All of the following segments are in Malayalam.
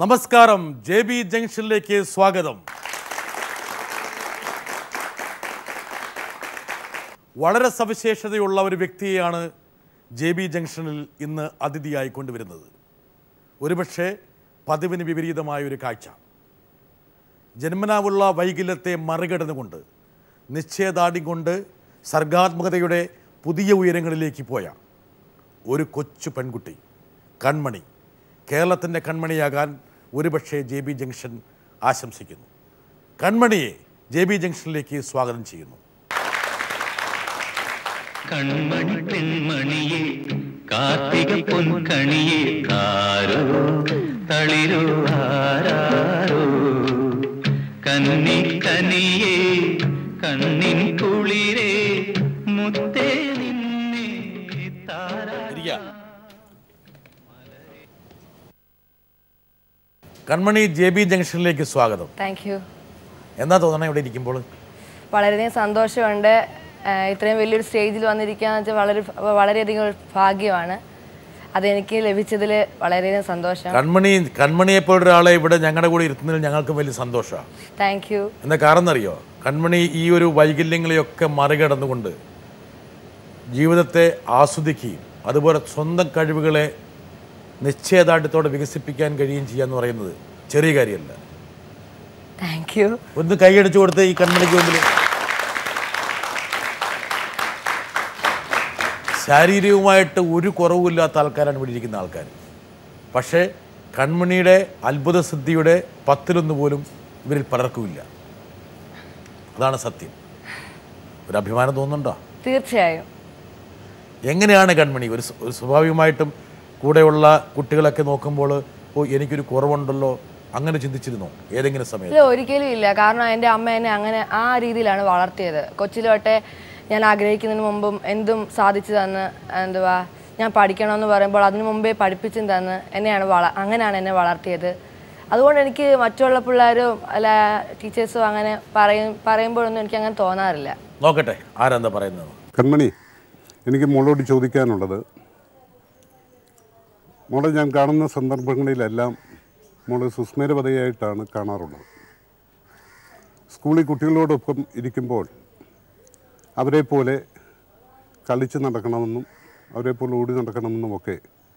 നമസ്കാരം ജെ ബി ജംഗ്ഷനിലേക്ക് സ്വാഗതം വളരെ സവിശേഷതയുള്ള ഒരു വ്യക്തിയെയാണ് ജെ ബി ജംഗ്ഷനിൽ ഇന്ന് അതിഥിയായി കൊണ്ടുവരുന്നത് ഒരുപക്ഷെ പതിവിന് വിപരീതമായ ഒരു കാഴ്ച ജന്മനാവുള്ള വൈകല്യത്തെ മറികടന്നുകൊണ്ട് നിശ്ചയദാർഢ്യം കൊണ്ട് സർഗാത്മകതയുടെ പുതിയ ഉയരങ്ങളിലേക്ക് പോയ ഒരു കൊച്ചു പെൺകുട്ടി കൺമണി കേരളത്തിൻ്റെ കൺമണിയാകാൻ ഒരുപക്ഷെ ജെ ബി ജംഗ്ഷൻ ആശംസിക്കുന്നു കൺമണിയെ ജെ ബി ജംഗ്ഷനിലേക്ക് സ്വാഗതം ചെയ്യുന്നു കൺമണി പെൺമണിയെ കാർത്തിക പൊൻകണിയെ താരോ തളിരോ ആരാരോ കന്നി കനിയെ കണ്ണിൻ കുളിരേ മുത്തേ നിന്നെ താരാ ഇരിക്കുക. കൺമണി ജെ ബി ജംഗ്ഷനിലേക്ക് സ്വാഗതം താങ്ക് യു എന്നാ തോന്നണം ഇവിടെ ഇരിക്കുമ്പോൾ വളരെയധികം സന്തോഷമുണ്ട് ആഹ് ഇത്രയും വലിയൊരു സ്റ്റേജിൽ വന്നിരിക്കുക എന്ന് വെച്ചാൽ വളരെ വളരെയധികം ഒരു ഭാഗ്യമാണ് അതെനിക്ക് ലഭിച്ചതിൽ വളരെയധികം സന്തോഷം കൺമണി കൺമണിയെപ്പോലൊരു ഒരാളെ ഇവിടെ ഞങ്ങളുടെ കൂടെ ഇരുത്തുന്നതിൽ ഞങ്ങൾക്ക് വലിയ സന്തോഷമാണ് താങ്ക് യു എന്താ കാരണം എന്നറിയോ കൺമണി ഈ ഒരു വൈകല്യങ്ങളെയൊക്കെ മറികടന്നുകൊണ്ട് ജീവിതത്തെ ആസ്വദിക്കുകയും അതുപോലെ സ്വന്തം കഴിവുകളെ നിശ്ചയദാർഢ്യത്തോടെ വികസിപ്പിക്കാൻ കഴിയുകയും ചെയ്യുക എന്ന് പറയുന്നത് ചെറിയ കാര്യമല്ല താങ്ക് യു ഒന്ന് കൈയടിച്ചു കൊടുത്ത് ഈ കൺമണിക്ക് മുമ്പിൽ ശാരീരികമായിട്ട് ഒരു കുറവുമില്ലാത്ത ആൾക്കാരാണ് ഇവിടെ ഇരിക്കുന്ന ആൾക്കാർ പക്ഷേ കൺമണിയുടെ അത്ഭുത സിദ്ധിയുടെ പത്തിലൊന്ന് പോലും ഇവരിൽ പലർക്കുമില്ല അതാണ് സത്യം ഒരു അഭിമാനം തോന്നുന്നുണ്ടോ തീർച്ചയായും എങ്ങനെയാണ് കൺമണി ഒരു സ്- ഒരു സ്വാഭാവികമായിട്ടും കൂടെയുള്ള കുട്ടികളൊക്കെ നോക്കുമ്പോൾ ഓ എനിക്കൊരു കുറവുണ്ടല്ലോ അങ്ങനെ ചിന്തിച്ചിരുന്നോ ഏതെങ്കിലും സമയത്ത് ഇല്ല ഒരിക്കലും ഇല്ല കാരണം എൻ്റെ അമ്മ എന്നെ അങ്ങനെ ആ രീതിയിലാണ് വളർത്തിയത് കൊച്ചിൽ തൊട്ടേ ഞാൻ ആഗ്രഹിക്കുന്നതിന് മുമ്പും എന്തും സാധിച്ചു തന്ന് എന്തുവാ ഞാൻ പഠിക്കണമെന്ന് പറയുമ്പോൾ അതിനു മുമ്പേ പഠിപ്പിച്ചും തന്ന് എന്നെയാണ് വള അങ്ങനെയാണ് എന്നെ വളർത്തിയത് അതുകൊണ്ട് എനിക്ക് മറ്റുള്ള പിള്ളേരും അല്ല ടീച്ചേഴ്സും അങ്ങനെ പറയും പറയുമ്പോഴൊന്നും എനിക്ക് അങ്ങനെ തോന്നാറില്ല നോക്കട്ടെ ആരെന്താ പറയുന്നത് കൺമണി എനിക്ക് മോളോട് ചോദിക്കാനുള്ളത് മോളെ ഞാൻ കാണുന്ന സന്ദർഭങ്ങളിലെല്ലാം മോള് സുസ്മരവതയായിട്ടാണ് കാണാറുള്ളത് സ്കൂളിൽ കുട്ടികളോടൊപ്പം ഇരിക്കുമ്പോൾ അവരെ പോലെ കളിച്ച് നടക്കണമെന്നും അവരെ പോലെ ഓടി നടക്കണമെന്നും ഒക്കെ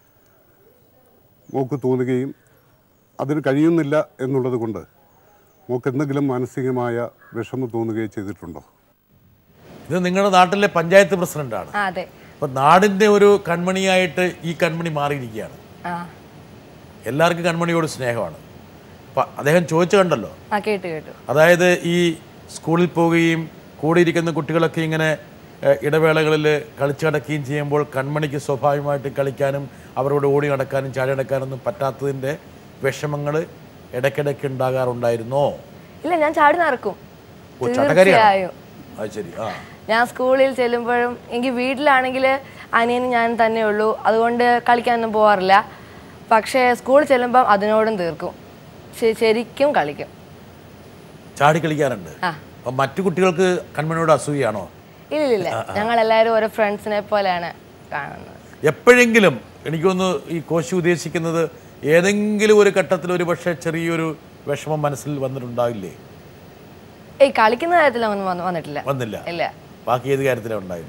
മോക്ക് തോന്നുകയും അതിന് കഴിയുന്നില്ല എന്നുള്ളത് കൊണ്ട് മോക്ക് എന്തെങ്കിലും മാനസികമായ വിഷമം തോന്നുകയും ചെയ്തിട്ടുണ്ടോ ഇത് നിങ്ങളുടെ നാട്ടിലെ പഞ്ചായത്ത് പ്രസിഡന്റാണ് ആ അതെ അപ്പൊ നാടിന്റെ ഒരു കൺമണിയായിട്ട് ഈ കൺമണി മാറിയിരിക്കുകയാണ് ആ എല്ലാവർക്കും കൺമണിയോട് സ്നേഹമാണ് അപ്പൊ അദ്ദേഹം ചോദിച്ചു കണ്ടല്ലോ ആ കേട്ടു കേട്ടു അതായത് ഈ സ്കൂളിൽ പോവുകയും കൂടെ ഇരിക്കുന്ന കുട്ടികളൊക്കെ ഇങ്ങനെ ഏഹ്, ഇടവേളകളിൽ കളിച്ചു നടക്കുകയും ചെയ്യുമ്പോൾ കൺമണിക്ക് സ്വാഭാവികമായിട്ട് കളിക്കാനും അവരോട് ഓടി നടക്കാനും ചാടി നടക്കാനൊന്നും പറ്റാത്തതിൻ്റെ വിഷമങ്ങൾ ഇടയ്ക്കിടയ്ക്ക് ഉണ്ടാകാറുണ്ടായിരുന്നോ ഇല്ല ഞാൻ ചാടി നടക്കും ഓ ചട്ടക്കാരിയാണ് തീർച്ചയായും അത് ശരി ആ ഞാൻ സ്കൂളിൽ ചെല്ലുമ്പോഴും എനിക്ക് വീട്ടിലാണെങ്കിൽ അനിയനും ഞാൻ തന്നെ ഉള്ളൂ അതുകൊണ്ട് കളിക്കാനൊന്നും പോകാറില്ല പക്ഷേ സ്കൂളിൽ ചെല്ലുമ്പം അതിനോടും തീർക്കും ശ- ശരിക്കും കളിക്കും ചാടി കളിക്കാറുണ്ട് ആ അപ്പം മറ്റു കുട്ടികൾക്ക് കൺമണിയോട് അസൂയാണോ ഇല്ലില്ല ഞങ്ങൾ എല്ലാവരും ഓരോ ഫ്രണ്ട്സിനെ പോലെയാണ് കാണുന്നത് എപ്പോഴെങ്കിലും എനിക്കൊന്ന് ഈ കോശി ഉദ്ദേശിക്കുന്നത് ഏതെങ്കിലും ഒരു ഘട്ടത്തിൽ ഒരു പക്ഷേ ചെറിയൊരു വിഷമം മനസ്സിൽ വന്നിട്ടുണ്ടാവില്ലേ ഏയ് കളിക്കുന്ന കാര്യത്തിലൊന്നും വന്ന് വന്നിട്ടില്ല വന്നില്ല ഇല്ല ബാക്കി ഏത് കാര്യത്തിലാണ് ഉണ്ടായത്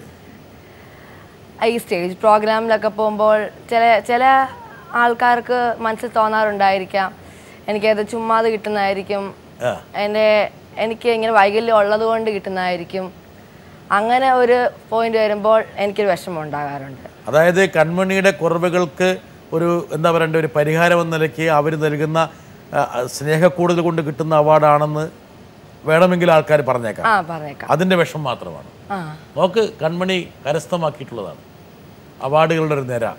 ഈ സ്റ്റേജ് പ്രോഗ്രാമിലൊക്കെ പോകുമ്പോൾ ചില ചില ആൾക്കാർക്ക് മനസ്സിൽ തോന്നാറുണ്ടായിരിക്കാം എനിക്കത് ചുമ്മാതെ കിട്ടുന്നതായിരിക്കും ആ. എൻ്റെ എനിക്ക് ഇങ്ങനെ വൈകല്യം ഉള്ളത് കൊണ്ട് കിട്ടുന്നതായിരിക്കും അങ്ങനെ ഒരു പോയിന്റ് വരുമ്പോൾ എനിക്കൊരു വിഷമം ഉണ്ടാകാറുണ്ട് അതായത് കൺമണിയുടെ കുറവുകൾക്ക് ഒരു എന്താ പറയണ്ട ഒരു പരിഹാരം എന്ന നിലയ്ക്ക് അവർ നൽകുന്ന ആ, സ്നേഹക്കൂടുതൽ കൊണ്ട് കിട്ടുന്ന അവാർഡാണെന്ന് വേണമെങ്കിൽ ആൾക്കാർ പറഞ്ഞേക്കാം ആ പറഞ്ഞേക്കാം അതിൻ്റെ വിഷമം മാത്രമാണ് ആ നോക്ക് കൺമണി കരസ്ഥമാക്കിയിട്ടുള്ളതാണ് അവാർഡുകളുടെ ഒരു നിര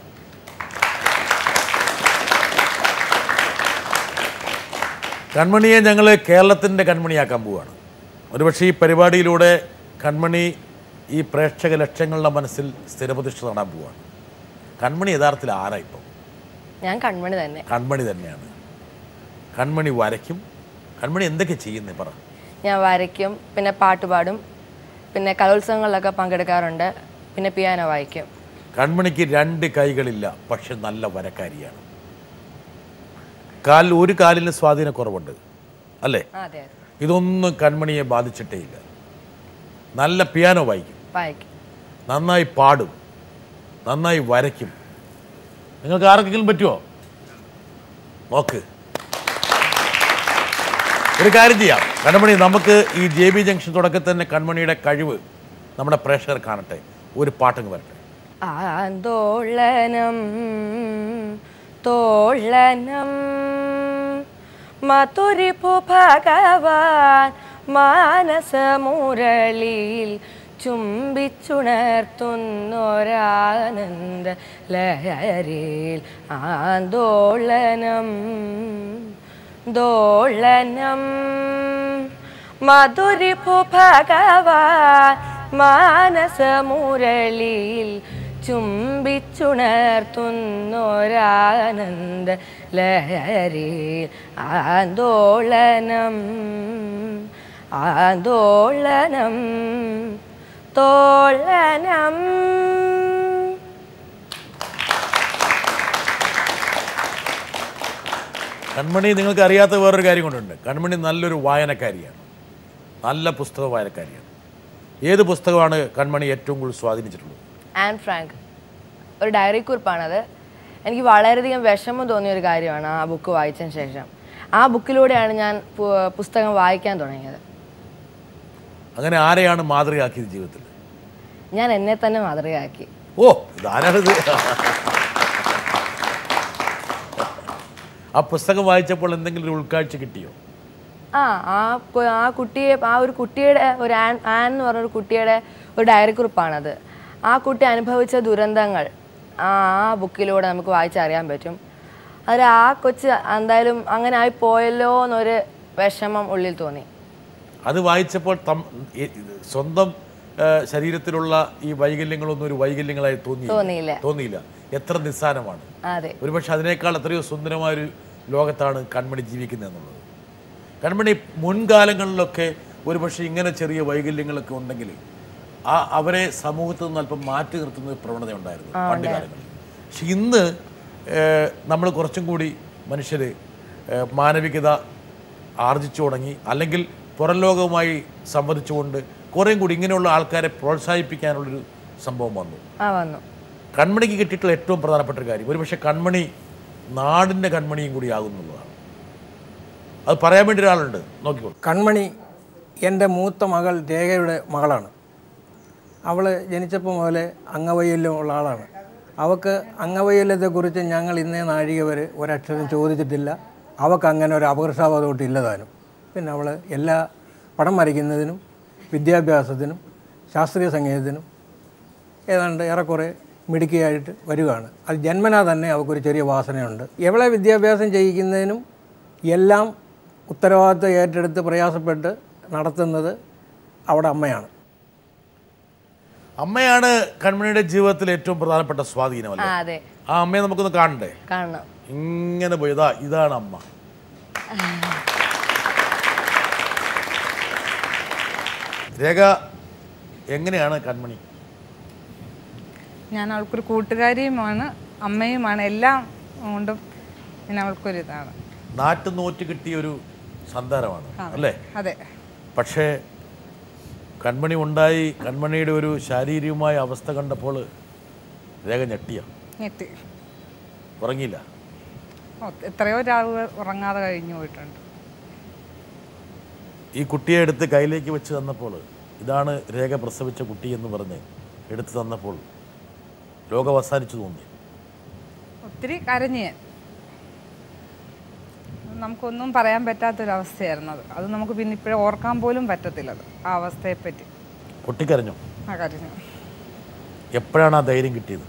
കൺമണിയെ ഞങ്ങൾ കേരളത്തിൻ്റെ കൺമണിയാക്കാൻ പോവുകയാണ് ഒരുപക്ഷെ ഈ പരിപാടിയിലൂടെ കൺമണി ഈ പ്രേക്ഷക ലക്ഷങ്ങളുടെ മനസ്സിൽ സ്ഥിരപ്രതിഷ്ഠ നേടാൻ പോവുകയാണ് കൺമണി യഥാർത്ഥത്തിൽ ആരാ ഇപ്പം ഞാൻ കൺമണി തന്നെ കൺമണി തന്നെയാണ് കൺമണി വരയ്ക്കും കൺമണി എന്തൊക്കെ ചെയ്യുന്നേ പറ ഞാൻ വരയ്ക്കും പിന്നെ പാട്ട് പാടും പിന്നെ കലോത്സവങ്ങളിലൊക്കെ പങ്കെടുക്കാറുണ്ട് പിന്നെ പിയാനോ വായിക്കും കൺമണിക്ക് രണ്ട് കൈകളില്ല പക്ഷെ നല്ല വരക്കാരിയാണ് കാലിൽ ഒരു കാലിന് സ്വാധീനക്കുറവുണ്ട് അല്ലേ അതെ അതെ ഇതൊന്നും കൺമണിയെ ബാധിച്ചിട്ടേ ഇല്ല നല്ല പിയാനോ വായിക്കും വായിക്കും നന്നായി പാടും നന്നായി വരയ്ക്കും നിങ്ങൾക്ക് ആർക്കെങ്കിലും പറ്റുമോ നോക്ക് ഒരു കാര്യം ചെയ്യാം കൺമണി നമുക്ക് ഈ ജെ ബി ജംഗ്ഷൻ തുടക്കത്തിൽ തന്നെ കൺമണിയുടെ കഴിവ് നമ്മുടെ പ്രേക്ഷകർ കാണട്ടെ ഒരു പാട്ടങ്ങ് വരട്ടെ ആന്തോളനം തോളനം മധുരിപ്പു ഭഗവാൻ മാനസമുരളിയിൽ ചുംബിച്ചുണർത്തുന്നൊരാനന്ദ ലഹരിയിൽ ആന്തോളനം ദോളനം മധുരിപ്പു ഭഗവാൻ മാനസമുരളിയിൽ ചുംബിച്ചുണർത്തുന്നൊരാനന്ദ ലഹരിയിൽ ആന്തോളനം ആന്തോളനം തോളനം കൺമണി നിങ്ങൾക്ക് അറിയാത്ത വേറൊരു കാര്യം കൊണ്ടുണ്ട് കൺമണി നല്ലൊരു വായനക്കാരിയാണ് നല്ല പുസ്തക വായനക്കാരിയാണ് ഏത് പുസ്തകമാണ് കൺമണി ഏറ്റവും കൂടുതൽ സ്വാധീനിച്ചിട്ടുള്ളത് ആൻ ഫ്രാങ്ക് ഒരു ഡയറി കുറിപ്പാണത് എനിക്ക് വളരെയധികം വിഷമം തോന്നിയ ഒരു കാര്യമാണ് ആ ബുക്ക് വായിച്ചതിന് ശേഷം ആ ബുക്കിലൂടെയാണ് ഞാൻ പു- പുസ്തകം വായിക്കാൻ തുടങ്ങിയത് അങ്ങനെ ആരെയാണ് മാതൃകയാക്കിയത് ജീവിതത്തിൽ ഞാൻ എന്നെ തന്നെ മാതൃകയാക്കി ഓ ഇതാരാണിത് ആ പുസ്തകം വായിച്ചപ്പോൾ എന്തെങ്കിലും ഒരു ഉൾക്കാഴ്ച കിട്ടിയോ ആ ആ കു- ആ കുട്ടിയെ ആ ഒരു കുട്ടിയുടെ ഒരു ആൻ ആൻ എന്ന് പറഞ്ഞ ഒരു കുട്ടിയുടെ ഒരു ഡയറി കുറിപ്പാണത് ആ കുട്ടി അനുഭവിച്ച ദുരന്തങ്ങൾ ആ ആ ബുക്കിലൂടെ നമുക്ക് വായിച്ചറിയാൻ പറ്റും അതിൽ ആ കൊച്ച് എന്തായാലും അങ്ങനെ ആയി പോയല്ലോ എന്നൊരു വിഷമം ഉള്ളിൽ തോന്നി അത് വായിച്ചപ്പോൾ തം ഈ- സ്വന്തം ആ, ശരീരത്തിലുള്ള ഈ വൈകല്യങ്ങളൊന്നും ഒരു വൈകല്യങ്ങളായി തോന്നി തോന്നിയില്ല. തോന്നിയില്ല എത്ര നിസ്സാരമാണ് അതെ ഒരുപക്ഷെ അതിനേക്കാൾ എത്രയോ സുന്ദരമായൊരു ലോകത്താണ് കൺമണി ജീവിക്കുന്നത് എന്നുള്ളത് കൺമണി മുൻകാലങ്ങളിലൊക്കെ ഒരുപക്ഷെ ഇങ്ങനെ ചെറിയ വൈകല്യങ്ങളൊക്കെ ഉണ്ടെങ്കിൽ ആ അവരെ സമൂഹത്തിൽ നിന്ന് അല്പം മാറ്റി നിർത്തുന്ന ഒരു പ്രവണത ഉണ്ടായിരുന്നു പണ്ട് കാലങ്ങളിൽ പക്ഷെ ഇന്ന് നമ്മൾ കുറച്ചും കൂടി മനുഷ്യർ മാനവികത ആർജിച്ചു തുടങ്ങി അല്ലെങ്കിൽ പുറം ലോകവുമായി സംവദിച്ചുകൊണ്ട് കുറേയും കൂടി ഇങ്ങനെയുള്ള ആൾക്കാരെ പ്രോത്സാഹിപ്പിക്കാനുള്ളൊരു സംഭവം വന്നു ആ വന്നു കൺമണിക്ക് കിട്ടിയിട്ടുള്ള ഏറ്റവും പ്രധാനപ്പെട്ട ഒരു കാര്യം ഒരുപക്ഷെ കൺമണി നാടിൻ്റെ കൺമണിയും കൂടി ആകുന്നുള്ളതാണ് അത് പറയാൻ വേണ്ടി ഒരാളുണ്ട് നോക്കിക്കോളൂ കൺമണി എൻ്റെ മൂത്ത മകൾ രേഖയുടെ മകളാണ് അവൾ ജനിച്ചപ്പോൾ മുതലേ അംഗവൈകല്യമുള്ള ആളാണ് അവൾക്ക് അംഗവൈകല്യത്തെക്കുറിച്ച് ഞങ്ങൾ ഇന്നേ നാഴിക വരെ ഒരക്ഷരം ചോദിച്ചിട്ടില്ല അവൾക്ക് അങ്ങനെ ഒരു അപകർഷാബോധമൊട്ട് ഇല്ലതാനും പിന്നെ അവൾ എല്ലാ പടം വരയ്ക്കുന്നതിനും വിദ്യാഭ്യാസത്തിനും ശാസ്ത്രീയ സംഗീതത്തിനും ഏതാണ്ട് ഏറെക്കുറെ മിടുക്കിയായിട്ട് വരികയാണ് അത് ജന്മനാ തന്നെ അവൾക്കൊരു ചെറിയ വാസനയുണ്ട് എവളെ വിദ്യാഭ്യാസം ചെയ്യിക്കുന്നതിനും എല്ലാം ഉത്തരവാദിത്വം ഏറ്റെടുത്ത് പ്രയാസപ്പെട്ട് നടത്തുന്നത് അവിടെ അമ്മയാണ് അമ്മയാണ് കൺമണിയുടെ ജീവിതത്തിൽ ഏറ്റവും പ്രധാനപ്പെട്ട സ്വാധീനമല്ല ആ അതെ ആ അമ്മയെ നമുക്കൊന്ന് കാണണ്ടേ കാണണം ഇങ്ങനെ പോയി ഇതാ ഇതാണ് അമ്മ രേഖ എങ്ങനെയാണ് കൺമണി ഞാൻ അവൾക്കൊരു കൂട്ടുകാരിയുമാണ് അമ്മയുമാണ് എല്ലാം കൊണ്ടും ഞാൻ അവൾക്കൊരു ഇതാണ് നാട്ടു നോറ്റ് കിട്ടിയ ഒരു സന്താനമാണ് അല്ലേ അതെ പക്ഷേ കൺമണി ഉണ്ടായി കൺമണിയുടെ ഒരു ശാരീരികമായ അവസ്ഥ കണ്ടപ്പോൾ രേഖ ഞെട്ടിയ ഞെട്ടി ഉറങ്ങിയില്ല ഓ, എത്രയോ രാവുകൾ ഉറങ്ങാതെ കഴിഞ്ഞു പോയിട്ടുണ്ട് ഈ കുട്ടിയെ എടുത്ത് കയ്യിലേക്ക് വെച്ച് തന്നപ്പോൾ ഇതാണ് രേഖ പ്രസവിച്ച കുട്ടി എന്ന് പറഞ്ഞ് എടുത്തു തന്നപ്പോൾ ലോകം അവസാനിച്ചു തോന്നി ഒത്തിരി കരഞ്ഞ് ഞാൻ നമുക്കൊന്നും പറയാൻ പറ്റാത്തൊരവസ്ഥയായിരുന്നു അത് അത് നമുക്ക് പിന്നെ ഇപ്പോഴും ഓർക്കാൻ പോലും പറ്റത്തില്ല അത് ആ അവസ്ഥയെപ്പറ്റി പൊട്ടിക്കരഞ്ഞു ആ കരഞ്ഞു എപ്പോഴാണ് ആ ധൈര്യം കിട്ടിയത്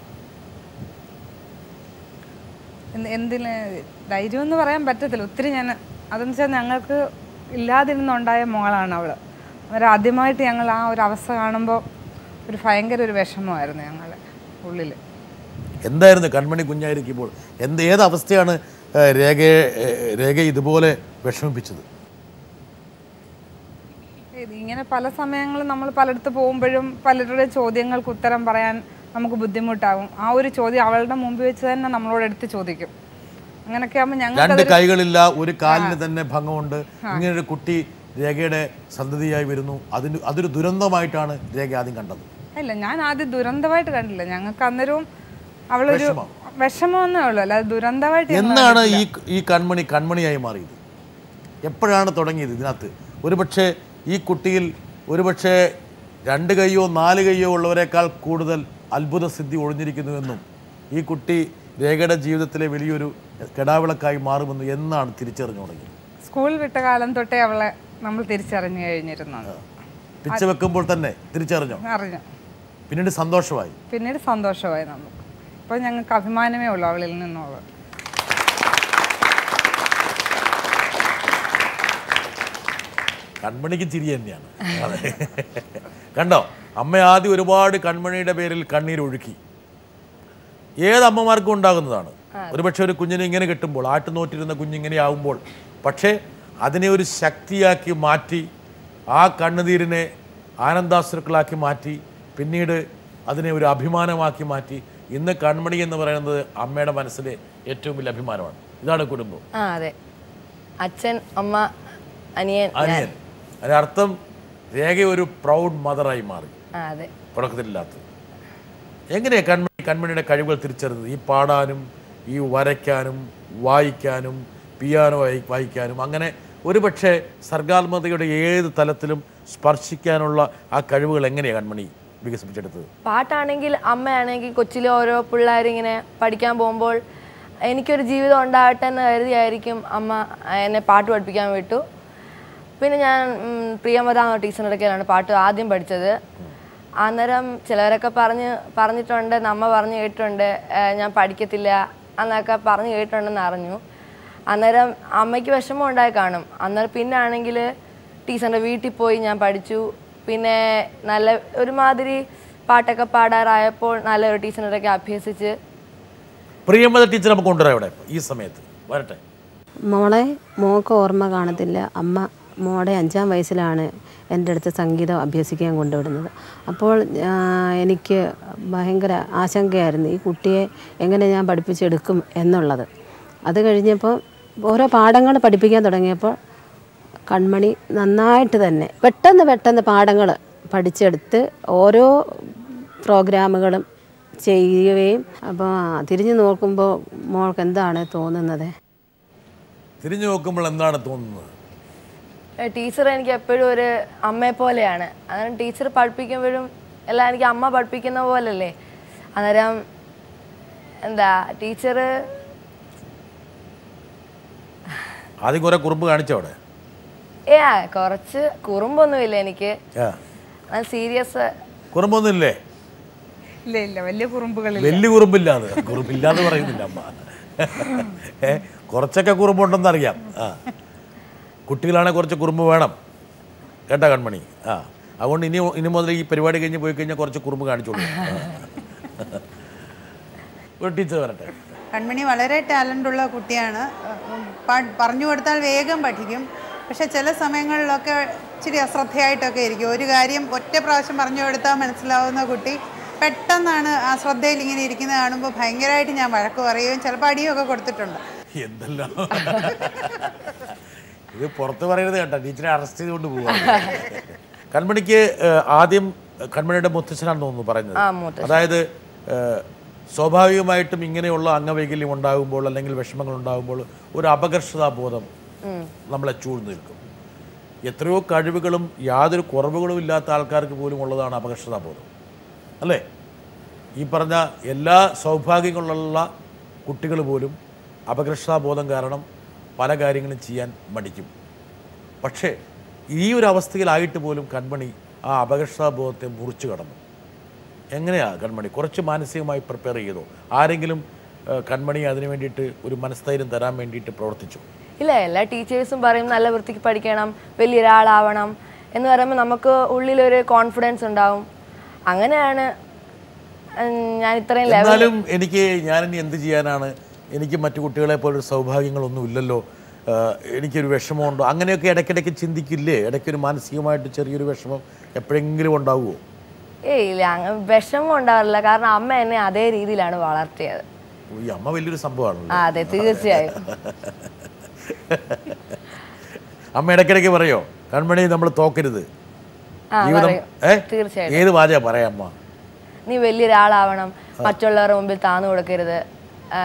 എന്ത് എന്തിന് ധൈര്യം എന്ന് പറയാൻ പറ്റത്തില്ല ഒത്തിരി ഞാൻ അതെന്ന് വെച്ചാൽ ഞങ്ങൾക്ക് ഇല്ലാതിരുന്നുണ്ടായ മോളാണ് അവൾ അന്നേരം ആദ്യമായിട്ട് ഞങ്ങൾ ആ ഒരു അവസ്ഥ കാണുമ്പോൾ ഒരു ഭയങ്കര ഒരു വിഷമമായിരുന്നു ഞങ്ങളുടെ ഉള്ളിൽ എന്തായിരുന്നു കൺമണി കുഞ്ഞായിരിക്കുമ്പോൾ എന്ത് ഏത് അവസ്ഥയാണ് ഏ, രേഖയെ ഏ, രേഖ ഇതുപോലെ വിഷമിപ്പിച്ചത് ഇത് ഇങ്ങനെ പല സമയങ്ങളും നമ്മൾ പലയിടത്ത് പോകുമ്പോഴും പലരുടെ ചോദ്യങ്ങൾക്ക് ഉത്തരം പറയാൻ നമുക്ക് ബുദ്ധിമുട്ടാകും ആ ഒരു ചോദ്യം അവളുടെ മുമ്പിൽ വെച്ച് തന്നെ നമ്മളോട് എടുത്ത് ചോദിക്കും അങ്ങനെയൊക്കെ ആകുമ്പോൾ ഞങ്ങൾക്ക് രണ്ട് കൈകളില്ല ഒരു കാലിന് തന്നെ ഭംഗമുണ്ട് ഇങ്ങനൊരു കുട്ടി രേഖയുടെ സന്തതിയായി വരുന്നു അതിന് അതൊരു ദുരന്തമായിട്ടാണ് രേഖ ആദ്യം കണ്ടത് ഇല്ല ഞാൻ ആദ്യം ദുരന്തമായിട്ട് കണ്ടില്ല ഞങ്ങൾക്ക് അന്നേരവും അവളൊരു വിഷമം. വിഷമമെന്നേ ഉള്ളൂ അല്ലാതെ ദുരന്തമായിട്ട് ഞങ്ങൾ എന്നാണ് ഈ ഈ കൺമണി കൺമണിയായി മാറിയത് എപ്പോഴാണ് തുടങ്ങിയത് ഇതിനകത്ത് ഒരുപക്ഷെ ഈ കുട്ടിയിൽ ഒരുപക്ഷെ രണ്ട് കൈയോ നാല് കൈയോ ഉള്ളവരെക്കാൾ കൂടുതൽ അത്ഭുത സിദ്ധി ഒളിഞ്ഞിരിക്കുന്നുവെന്നും ഈ കുട്ടി രേഖയുടെ ജീവിതത്തിലെ വലിയൊരു കെടാവിളക്കായി മാറുമെന്ന് എന്നാണ് തിരിച്ചറിഞ്ഞു തുടങ്ങിയത് സ്കൂൾ വിട്ട കാലം തൊട്ടേ അവളെ നമ്മൾ തിരിച്ചറിഞ്ഞു കഴിഞ്ഞിരുന്നത് പിച്ച വെക്കുമ്പോൾ തന്നെ തിരിച്ചറിഞ്ഞോ അറിഞ്ഞു പിന്നീട് സന്തോഷമായി പിന്നീട് സന്തോഷമായി നമുക്ക് ഇപ്പോൾ ഞങ്ങൾക്ക് അഭിമാനമേ ഉള്ളൂ അവളിൽ നിന്നുള്ളത് കൺമണിക്ക് ചിരി തന്നെയാണ് അതെ. കണ്ടോ അമ്മ ആദ്യം ഒരുപാട് കൺമണിയുടെ പേരിൽ കണ്ണീർ ഒഴുക്കി ഏത് അമ്മമാർക്കും ഉണ്ടാകുന്നതാണ് ഒരുപക്ഷെ ഒരു കുഞ്ഞിനെ ഇങ്ങനെ കിട്ടുമ്പോൾ ആട്ടുനോറ്റിരുന്ന കുഞ്ഞിങ്ങനെ ആവുമ്പോൾ പക്ഷേ അതിനെ ഒരു ശക്തിയാക്കി മാറ്റി ആ കണ്ണുനീരിനെ ആനന്ദാശ്രുക്കളാക്കി മാറ്റി പിന്നീട് അതിനെ ഒരു അഭിമാനമാക്കി മാറ്റി ഇന്ന് കൺമണി എന്ന് പറയുന്നത് അമ്മയുടെ മനസ്സിലെ ഏറ്റവും വലിയ അഭിമാനമാണ് ഇതാണ് കുടുംബം ആ അതെ അച്ഛൻ അമ്മ അനിയൻ ഞാൻ. അനിയൻ അതിനർത്ഥം രേഖ ഒരു പ്രൗഡ് മദറായി മാറി ആ അതെ തുടക്കത്തിലില്ലാത്തത് എങ്ങനെയാണ് കൺമണി കൺമണിയുടെ കഴിവുകൾ തിരിച്ചറിഞ്ഞത് ഈ പാടാനും ഈ വരയ്ക്കാനും വായിക്കാനും പിയാനോ വായി- വായിക്കാനും അങ്ങനെ ഒരുപക്ഷെ സർഗാത്മകതയുടെ ഏത് തലത്തിലും സ്പർശിക്കാനുള്ള ആ കഴിവുകൾ എങ്ങനെയാണ് കൺമണി വികസിപ്പിച്ചെടുത്തത് പാട്ടാണെങ്കിൽ അമ്മയാണെങ്കിൽ കൊച്ചിലെ ഓരോ പിള്ളേരിങ്ങനെ പഠിക്കാൻ പോകുമ്പോൾ എനിക്കൊരു ജീവിതം ഉണ്ടാകട്ടെ എന്ന് കരുതിയായിരിക്കും അമ്മ എന്നെ പാട്ട് പഠിപ്പിക്കാൻ വിട്ടു പിന്നെ ഞാൻ ഉം, പ്രിയമത എന്ന ടീച്ചറിൻ്റെ അടുക്കലാണ് പാട്ട് ആദ്യം പഠിച്ചത് അന്നേരം ചിലവരൊക്കെ പറഞ്ഞ് പറഞ്ഞിട്ടുണ്ട് നമ്മ പറഞ്ഞു കേട്ടിട്ടുണ്ട് "ഏ, ഞാൻ പഠിക്കത്തില്ല എന്നൊക്കെ പറഞ്ഞു കേട്ടിട്ടുണ്ടെന്ന് അറിഞ്ഞു അന്നേരം അമ്മയ്ക്ക് വിഷമം ഉണ്ടായി കാണും അന്നേരം പിന്നെ ആണെങ്കിൽ ടീച്ചറിൻ്റെ വീട്ടിൽ പോയി ഞാൻ പഠിച്ചു പിന്നെ നല്ല ഒരുമാതിരി പാട്ടൊക്കെ പാടാറായപ്പോൾ നല്ലൊരു ടീച്ചറിനൊക്കെ അഭ്യസിച്ച് പ്രിയമത ടീച്ചർ നമുക്ക് കൊണ്ടുവരാം ഇവിടെ ഈ സമയത്ത് വരട്ടെ മോളെ മോൾക്ക് ഓർമ്മ കാണത്തില്ല അമ്മ മോളെ അഞ്ചാം വയസ്സിലാണ് എൻ്റെ അടുത്ത് സംഗീതം അഭ്യസിക്കാൻ കൊണ്ടുവിടുന്നത് അപ്പോൾ ആ, എനിക്ക് ഭയങ്കര ആശങ്കയായിരുന്നു ഈ കുട്ടിയെ എങ്ങനെ ഞാൻ പഠിപ്പിച്ചെടുക്കും എന്നുള്ളത് അത് കഴിഞ്ഞപ്പോൾ ഓരോ പാഠങ്ങൾ പഠിപ്പിക്കാൻ തുടങ്ങിയപ്പോൾ കൺമണി നന്നായിട്ട് തന്നെ പെട്ടെന്ന് പെട്ടെന്ന് പാഠങ്ങൾ പഠിച്ചെടുത്ത് ഓരോ പ്രോഗ്രാമുകളും ചെയ്യുകയും അപ്പോൾ തിരിഞ്ഞു നോക്കുമ്പോൾ മോൾക്ക് എന്താണ് തോന്നുന്നത് തിരിഞ്ഞു നോക്കുമ്പോൾ എന്താണ് തോന്നുന്നത് ടീച്ചർ എനിക്ക് എപ്പോഴും ഒരു അമ്മയെ പോലെയാണ് അന്നേരം ടീച്ചർ പഠിപ്പിക്കുമ്പോഴും എല്ലാം എനിക്ക് അമ്മ പഠിപ്പിക്കുന്ന പോലല്ലേ അന്നേരം എന്താ ടീച്ചർ ആദ്യം കുറെ കുറുമ്പ് കാണിച്ചോ അവിടെ ഏ കുറച്ച് കുറുമ്പൊന്നുമില്ല എനിക്ക് ആ സീരിയസ് കുറുമ്പൊന്നുമില്ലേ ഇല്ല ഇല്ല വലിയ കുറുമ്പുകളില്ല വലിയ കുറുമ്പില്ലാതെ കുറുമ്പില്ലാന്ന് പറയുന്നില്ല അമ്മ ഏ കുറച്ചൊക്കെ കുറുമ്പുണ്ടെന്ന് അറിയാം ആ കുട്ടികളാണെങ്കിൽ കുറച്ച് കുറുമ്പ് വേണം കേട്ടാ കൺമണി ആ അതുകൊണ്ട് ഇനി ഇനി മുതൽ ഈ പരിപാടി കഴിഞ്ഞ് പോയി കഴിഞ്ഞാൽ കുറച്ച് കുറുമ്പ് കാണിച്ചോളൂ ആ. ഒരു ടീച്ചർ വരട്ടെ കൺമണി വളരെ ടാലൻ്റുള്ള കുട്ടിയാണ് ഉം, പ- പറഞ്ഞു കൊടുത്താൽ വേഗം പഠിക്കും പക്ഷെ ചില സമയങ്ങളിലൊക്കെ ഇച്ചിരി അശ്രദ്ധയായിട്ടൊക്കെ ഇരിക്കും ഒരു കാര്യം ഒറ്റ പ്രാവശ്യം പറഞ്ഞു കൊടുത്താൽ മനസ്സിലാവുന്ന കുട്ടി പെട്ടെന്നാണ് ആ ശ്രദ്ധയിൽ ഇങ്ങനെ ഇരിക്കുന്നത് കാണുമ്പോൾ ഭയങ്കരമായിട്ട് ഞാൻ വഴക്ക് പറയുകയും ചിലപ്പോൾ അടിയൊക്കെ കൊടുത്തിട്ടുണ്ട് എന്തെല്ലാം ഇത് പുറത്ത് പറയരുത് കേട്ടോ ടീച്ചറെ അറസ്റ്റ് ചെയ്തുകൊണ്ട് പോവാ കൺമണിക്ക് ഏഹ്, ആദ്യം കൺമണിയുടെ മുത്തച്ഛനാണെന്ന് തോന്നുന്നു പറയുന്നത് ആ, മുത്തച്ഛൻ. അതായത് ഏഹ്, സ്വാഭാവികമായിട്ടും ഇങ്ങനെയുള്ള അംഗവൈകല്യം ഉണ്ടാകുമ്പോൾ അല്ലെങ്കിൽ വിഷമങ്ങൾ ഉണ്ടാകുമ്പോൾ ഒരു അപകർഷതാബോധം നമ്മളെ ചൂഴ്ന്നു നിൽക്കും എത്രയോ കഴിവുകളും യാതൊരു കുറവുകളും ഇല്ലാത്ത ആൾക്കാർക്ക് പോലും ഉള്ളതാണ് അപകർഷതാബോധം അല്ലേ ഈ പറഞ്ഞ എല്ലാ സൗഭാഗ്യങ്ങളുള്ള കുട്ടികൾ പോലും അപകർഷതാബോധം കാരണം പല കാര്യങ്ങളും ചെയ്യാൻ മടിക്കും പക്ഷേ ഈ ഒരു അവസ്ഥയിലായിട്ട് പോലും കൺമണി ആ അപകർഷതാബോധത്തെ മുറിച്ചു കടന്നു എങ്ങനെയാ കൺമണി കുറച്ച് മാനസികമായി പ്രിപ്പയർ ചെയ്തോ ആരെങ്കിലും ഏഹ്, കൺമണി അതിനു വേണ്ടിയിട്ട് ഒരു മനസ്ഥൈര്യം തരാൻ വേണ്ടിയിട്ട് പ്രവർത്തിച്ചു ഇല്ല എല്ലാ ടീച്ചേഴ്സും പറയും നല്ല വൃത്തിക്ക് പഠിക്കണം വലിയൊരാളാവണം എന്ന് പറയുമ്പോൾ നമുക്ക് ഉള്ളിലൊരു കോൺഫിഡൻസ് ഉണ്ടാവും അങ്ങനെയാണ് ഉം, ഞാൻ ഇത്രയും ലെവൽ എന്നാലും എനിക്ക് ഞാനിനി എന്ത് ചെയ്യാനാണ് എനിക്ക് മറ്റു കുട്ടികളെ പോലൊരു സൗഭാഗ്യങ്ങളൊന്നും ഇല്ലല്ലോ ആഹ് എനിക്കൊരു വിഷമമുണ്ടോ അങ്ങനെയൊക്കെ ഇടയ്ക്കിടയ്ക്ക് ചിന്തിക്കില്ലേ ഇടയ്ക്കൊരു മാനസികമായിട്ട് ചെറിയൊരു വിഷമം എപ്പോഴെങ്കിലും ഉണ്ടാവുമോ ഏയ് ഇല്ല അങ്ങ് വിഷമം ഉണ്ടാവില്ല കാരണം അമ്മ എന്നെ അതേ രീതിയിലാണ് വളർത്തിയത് ഈ അമ്മ വലിയൊരു സംഭവമാണല്ലോ ആ അതെ തീർച്ചയായും അമ്മ ഇടയ്ക്കിടയ്ക്ക് പറയോ കൺമണി നമ്മൾ തോക്കരുത് ആ ജീവിതം പറയും ഏ തീർച്ചയായും ഏത് വാചക പറയാം അമ്മ നീ വലിയൊരാളാവണം മറ്റുള്ളവരുടെ മുമ്പിൽ താന്നു കൊടുക്കരുത് ആ,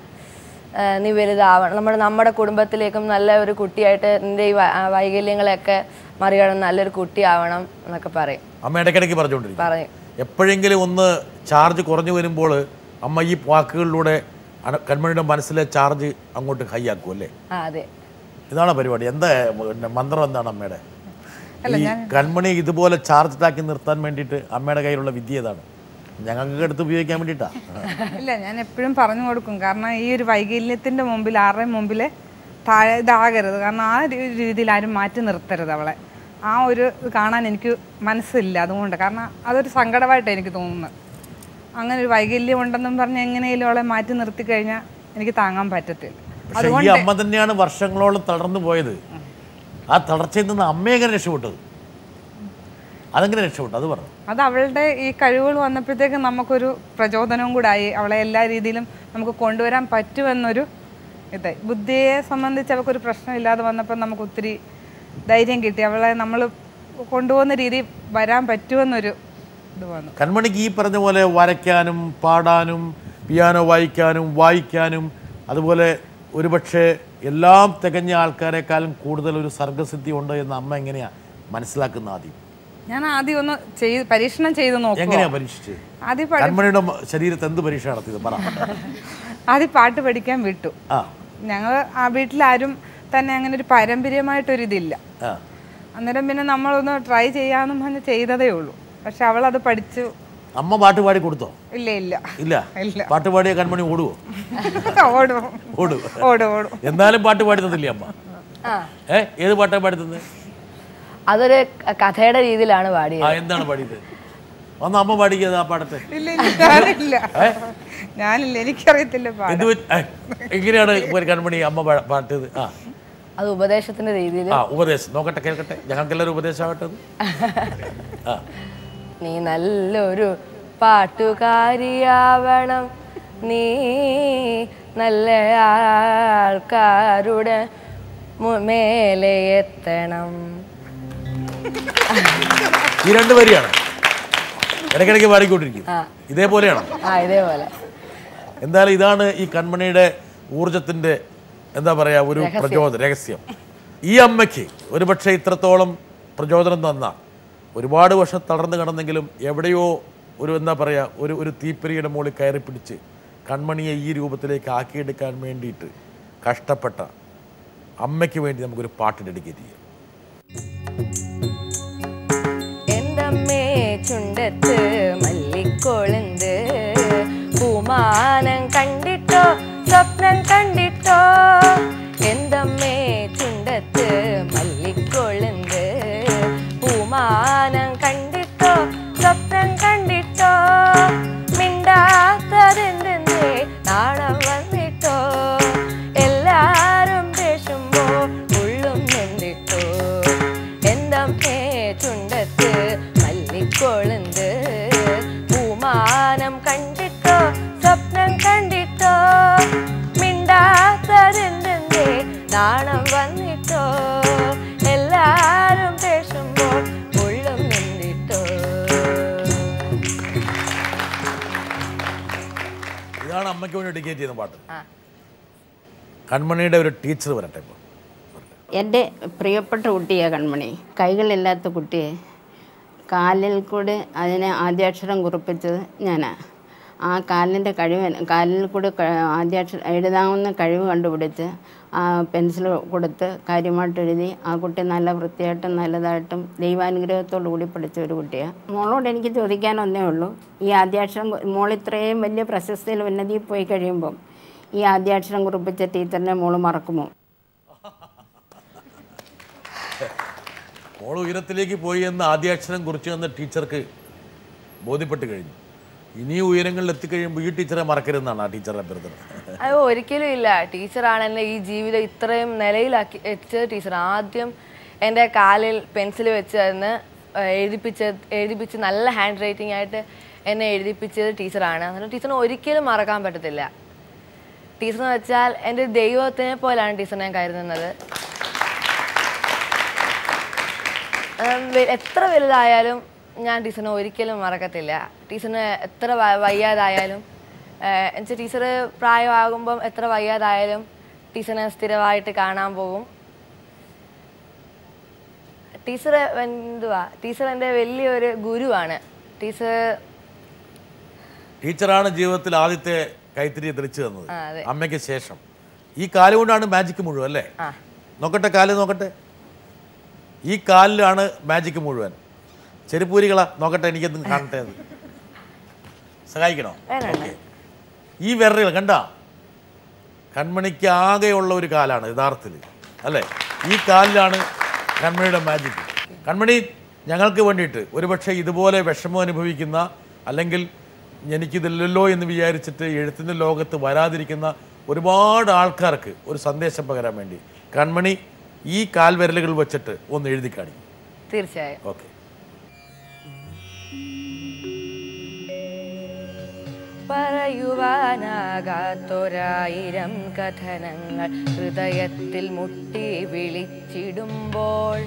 ആ, നീ വലുതാവണം നമ്മുടെ നമ്മുടെ കുടുംബത്തിലേക്കും നല്ല ഒരു കുട്ടിയായിട്ട് നിന്റെ ഈ വ- ആ, വൈകല്യങ്ങളെയൊക്കെ മറികടന്ന് നല്ലൊരു കുട്ടിയാവണം എന്നൊക്കെ പറയും അമ്മ ഇടയ്ക്കിടയ്ക്ക് പറഞ്ഞുകൊണ്ടിരിക്കും പറയും എപ്പോഴെങ്കിലും ഒന്ന് ചാർജ് കുറഞ്ഞു വരുമ്പോൾ അമ്മ ഈ വാക്കുകളിലൂടെ അന- കൺമണിയുടെ മനസ്സിലെ ചാർജ് അങ്ങോട്ട് ഹൈ ആക്കും അല്ലേ ആ അതെ ഇതാണ് പരിപാടി എന്താ പിന്നെ മന്ത്രം എന്താണ് അമ്മയുടെ ഈ കൺമണി ഇതുപോലെ ചാർജ് ആക്കി നിർത്താൻ വേണ്ടിയിട്ട് അമ്മയുടെ കയ്യിലുള്ള വിദ്യ ഏതാണ് ഞങ്ങൾക്ക് എടുത്ത് ഉപയോഗിക്കാൻ വേണ്ടിയിട്ടാ ഇല്ല ഞാൻ എപ്പോഴും പറഞ്ഞു കൊടുക്കും കാരണം ഈ ഒരു വൈകല്യത്തിന്റെ മുമ്പിൽ ആരുടെയും മുമ്പിൽ താഴെ ഇതാകരുത് കാരണം ആ ഒരു രീതിയിൽ ആരും മാറ്റി നിർത്തരുത് അവളെ ആ ഒരു ഇത് കാണാൻ എനിക്ക് മനസ്സില്ല അതുകൊണ്ട് കാരണം അതൊരു സങ്കടമായിട്ട് എനിക്ക് തോന്നുന്നത് അങ്ങനെ ഒരു വൈകല്യം ഉണ്ടെന്നും പറഞ്ഞ് എങ്ങനെയും അവളെ മാറ്റി നിർത്തി കഴിഞ്ഞാൽ എനിക്ക് താങ്ങാൻ പറ്റത്തില്ല പക്ഷെ ഈ അമ്മ തന്നെയാണ് വർഷങ്ങളോളം തളർന്നു പോയത് ആ തളർച്ചയിൽ നിന്ന് അമ്മ എങ്ങനെ രക്ഷപ്പെട്ടത് അതെങ്ങനെ രക്ഷപ്പെട്ടു അത് പറഞ്ഞു അത് അവളുടെ ഈ കഴിവുകൾ വന്നപ്പോഴത്തേക്കും നമുക്കൊരു പ്രചോദനവും കൂടെ ആയി അവളെ എല്ലാ രീതിയിലും നമുക്ക് കൊണ്ടുവരാൻ പറ്റുമെന്നൊരു ഇത് ബുദ്ധിയെ സംബന്ധിച്ച് അവൾക്കൊരു പ്രശ്നമില്ലാതെ വന്നപ്പോൾ നമുക്ക് ഒത്തിരി ധൈര്യം കിട്ടി അവളെ നമ്മൾ കൊണ്ടുപോകുന്ന രീതി വരാൻ പറ്റുമെന്നൊരു ഇത് വന്നു കൺമണിക്ക് ഈ പറഞ്ഞ പോലെ വരയ്ക്കാനും പാടാനും പിയാനോ വായിക്കാനും വായിക്കാനും അതുപോലെ ഒരുപക്ഷെ എല്ലാം തികഞ്ഞ ആൾക്കാരെക്കാളും കൂടുതൽ ഒരു സർഗസിദ്ധി ഉണ്ട് എന്ന് അമ്മ എങ്ങനെയാ മനസ്സിലാക്കുന്ന ആദ്യം ഞാൻ ആദ്യം ഒന്ന് ചെയ്ത് പരീക്ഷണം ചെയ്ത് നോക്കുക എങ്ങനെയാ പരീക്ഷിച്ചത് ആദ്യം പഠി- കൺമണിയുടെ മ- ശരീരത്ത് എന്ത് പരീക്ഷ നടത്തിയത് പറ ആദ്യം പാട്ട് പഠിക്കാൻ വിട്ടു ആ ഞങ്ങൾ ആ വീട്ടിലാരും തന്നെ അങ്ങനെ ഒരു പാരമ്പര്യമായിട്ടൊരിതില്ല ആ അന്നേരം പിന്നെ നമ്മളൊന്ന് ട്രൈ ചെയ്യാമെന്നും പറഞ്ഞ് ചെയ്തതേ ഉള്ളൂ പക്ഷെ അവളത് പഠിച്ചു അമ്മ പാട്ട് പാടി കൊടുത്തോ ഇല്ല ഇല്ല ഇല്ല ഇല്ല. പാട്ട് പാടിയ കൺമണി ഓടുവോ ഓടും ഓടും ഓടും ഓടും എന്നാലും പാട്ട് പാടി തന്നില്ലേ അമ്മ ആ ഏ ഏത് പാട്ടാ പാടി തന്നെ അതൊരു ക- കഥയുടെ രീതിയിലാണ് ആ പാടിയത് എന്താണ് പാടിയത് ഒന്ന് അമ്മ പാടിയത് ആ പാടത്തെ ഇല്ല ഇല്ല ഞാനില്ല ഞാനില്ല എനിക്കറിയത്തില്ല പാടാൻ എന്ത് പറ്റി- ഏ, എങ്ങനെയാണ് ഒരു കൺമണി അമ്മ പാ- പാട്ടത് ആ അത് ഉപദേശത്തിന്റെ രീതിയിൽ ആ ഉപദേശം നോക്കട്ടെ കേൾക്കട്ടെ ഞങ്ങൾക്ക് എല്ലാവരും ഉപദേശമാകട്ടെ അത്. ആ നീ നല്ലൊരു പാട്ടുകാരിയാവണം നീ നല്ല ആൾക്കാരുടെ മു- മേലെ എത്തണം ഈ രണ്ട് വരിയാണ് ഇടയ്ക്കിടയ്ക്ക് പാടിക്കൊണ്ടിരിക്കും ഇതേപോലെയാണോ ആ ഇതേപോലെ എന്തായാലും ഇതാണ് ഈ കൺമണിയുടെ ഊർജത്തിന്റെ എന്താ പറയാ ഒരു പ്രചോദനം രഹസ്യം ഈ അമ്മയ്ക്ക് ഒരുപക്ഷെ ഇത്രത്തോളം പ്രചോദനം തന്ന ഒരുപാട് വർഷം തളർന്നു കിടന്നെങ്കിലും എവിടെയോ ഒരു എന്താ പറയാ ഒരു ഒരു തീപ്പൊരിയുടെ മുകളിൽ കയറി പിടിച്ച് കൺമണിയെ ഈ രൂപത്തിലേക്ക് ആക്കിയെടുക്കാൻ വേണ്ടിയിട്ട് കഷ്ടപ്പെട്ട അമ്മയ്ക്ക് വേണ്ടി നമുക്കൊരു പാട്ട് ഡെഡിക്കേറ്റ് ചെയ്യാം എന്തമ്മേ ചുണ്ടത്ത് മല്ലിക്കൊളുന്ത് പൂമാനം കണ്ടിട്ടോ സ്വപ്നം കണ്ടിട്ടോ എന്തമ്മേ ചുണ്ടത്ത് മല്ലിക്കൊളുന്ത് പൂമാനം കണ്ടിട്ടോ സ്വപ്നം കണ്ടിട്ടോ മിണ്ടാത്തതെന്തെന്നേ നാണം വന്നിട്ടോ എല്ലാരും ദേഷുമ്പോ ഉള്ളും നൊന്നിട്ടോ എന്തമ്മേ ചുണ്ടത്ത് മല്ലിക്കൊളുന്ത് പൂമാനം കണ്ടിട്ടോ സ്വപ്നം കണ്ടിട്ടോ മിണ്ടാത്തതെന്തെന്തേ നാണം വന്നിട്ടോ എല്ലാരും ദേഷുമ്പോൾ ഉള്ളും നിന്നിട്ടോ ഇതാണ് അമ്മയ്ക്ക് വേണ്ടി ഡെഡിക്കേറ്റ് ചെയ്യുന്ന പാട്ട് ആ. കൺമണിയുടെ ഒരു ടീച്ചർ വരട്ടെ ഇപ്പോൾ എൻ്റെ പ്രിയപ്പെട്ട കുട്ടിയാണ് കൺമണി കൈകളില്ലാത്ത കുട്ടിയെ കാലിൽ കൂടെ അതിനെ ആദ്യാക്ഷരം കുറിപ്പിച്ചത് ഞാനാണ് ആ കാലിൻ്റെ കഴിവ് കാലിൽ കൂടെ ക- ആദ്യാക്ഷരം എഴുതാവുന്ന കഴിവ് കണ്ടുപിടിച്ച് ആ പെൻസിൽ കൊടുത്ത് കാര്യമായിട്ട് എഴുതി ആ കുട്ടി നല്ല വൃത്തിയായിട്ടും നല്ലതായിട്ടും ദൈവാനുഗ്രഹത്തോടു കൂടി പഠിച്ച ഒരു കുട്ടിയാണ് മോളോട് എനിക്ക് ചോദിക്കാനൊന്നേ ഉള്ളൂ ഈ ആദ്യാക്ഷരം കു- മോൾ ഇത്രയും വലിയ പ്രശസ്തിയിൽ ഉന്നതിയിൽ പോയി കഴിയുമ്പം ഈ ആദ്യാക്ഷരം കുറിപ്പിച്ച ടീച്ചറിനെ മോള് മറക്കുമോ മോൾ ഉയരത്തിലേക്ക് പോയി എന്ന് ആദ്യാക്ഷരം കുറിച്ച് തന്ന ടീച്ചർക്ക് ബോധ്യപ്പെട്ട് കഴിഞ്ഞു ഇനി ഉയരങ്ങളിൽ എത്തിക്കഴിയുമ്പോൾ ഈ ടീച്ചറെ മറക്കരുതെന്നാണ് ആ ടീച്ചറുടെ അഭ്യർത്ഥന അയ്യോ ഒരിക്കലും ഇല്ല ടീച്ചറാണ് എന്നെ ഈ ജീവിതം ഇത്രയും നിലയിലാക്കി എത്തിച്ചത് ടീച്ചർ ആദ്യം എൻ്റെ കാലിൽ പെൻസിൽ വെച്ച് തന്ന് എഴുതിപ്പിച്ച എഴുതിപ്പിച്ച് നല്ല ഹാൻഡ് റൈറ്റിംഗ് ആയിട്ട് എന്നെ എഴുതിപ്പിച്ചത് ടീച്ചറാണ് അതുകൊണ്ട് ടീച്ചറിന് ഒരിക്കലും മറക്കാൻ പറ്റത്തില്ല ടീച്ചർ എന്ന് വെച്ചാൽ എൻ്റെ ദൈവത്തിനെ പോലാണ് ടീച്ചറിനെ ഞാൻ കരുതുന്നത് ഉം, വെ- എത്ര വലുതായാലും ഞാൻ ടീച്ചറിനെ ഒരിക്കലും മറക്കത്തില്ല ടീച്ചറിന് എത്ര വ- വയ്യാതായാലും എന്നുവെച്ചാൽ ടീച്ചർ പ്രായമാകുമ്പം എത്ര വയ്യാതായാലും ടീച്ചറിനെ സ്ഥിരമായിട്ട് കാണാൻ പോകും ടീച്ചർ എന്തുവാ ടീച്ചർ എൻ്റെ വലിയൊരു ഗുരുവാണ് ടീച്ചർ ടീച്ചറാണ് ജീവിതത്തിൽ ആദ്യത്തെ കൈത്തിരി തെളിച്ചു തന്നത് ആ, അതെ. അമ്മയ്ക്ക് ശേഷം ഈ കാല് കൊണ്ടാണ് മാജിക് മുഴുവൻ അല്ലേ ആ നോക്കട്ടെ കാല് നോക്കട്ടെ ഈ കാലിലാണ് മാജിക് മുഴുവൻ ചെരുപ്പൂരികളാ നോക്കട്ടെ എനിക്കൊന്ന് കാണട്ടെ അത് സഹായിക്കണോ വേണം. ഓക്കെ ഈ വിരലുകൾ കണ്ട കൺമണിക്ക് ആകെയുള്ള ഒരു കാലാണ് യഥാർത്ഥത്തിൽ അല്ലേ ഈ കാലിലാണ് കൺമണിയുടെ മാജിക് കൺമണി ഞങ്ങൾക്ക് വേണ്ടിയിട്ട് ഒരുപക്ഷെ ഇതുപോലെ വിഷമം അനുഭവിക്കുന്ന അല്ലെങ്കിൽ എനിക്കിതില്ലല്ലോ എന്ന് വിചാരിച്ചിട്ട് എഴുത്തിൻ്റെ ലോകത്ത് വരാതിരിക്കുന്ന ഒരുപാട് ആൾക്കാർക്ക് ഒരു സന്ദേശം പകരാൻ വേണ്ടി കൺമണി ഈ കാൽവിരലുകൾ വെച്ചിട്ട് ഒന്ന് എഴുതി കാണിക്കും തീർച്ചയായും ഓക്കെ പറയുവാനാകാത്തൊരായിരം കഥനങ്ങൾ ഹൃദയത്തിൽ മുട്ടി വിളിച്ചിടുമ്പോൾ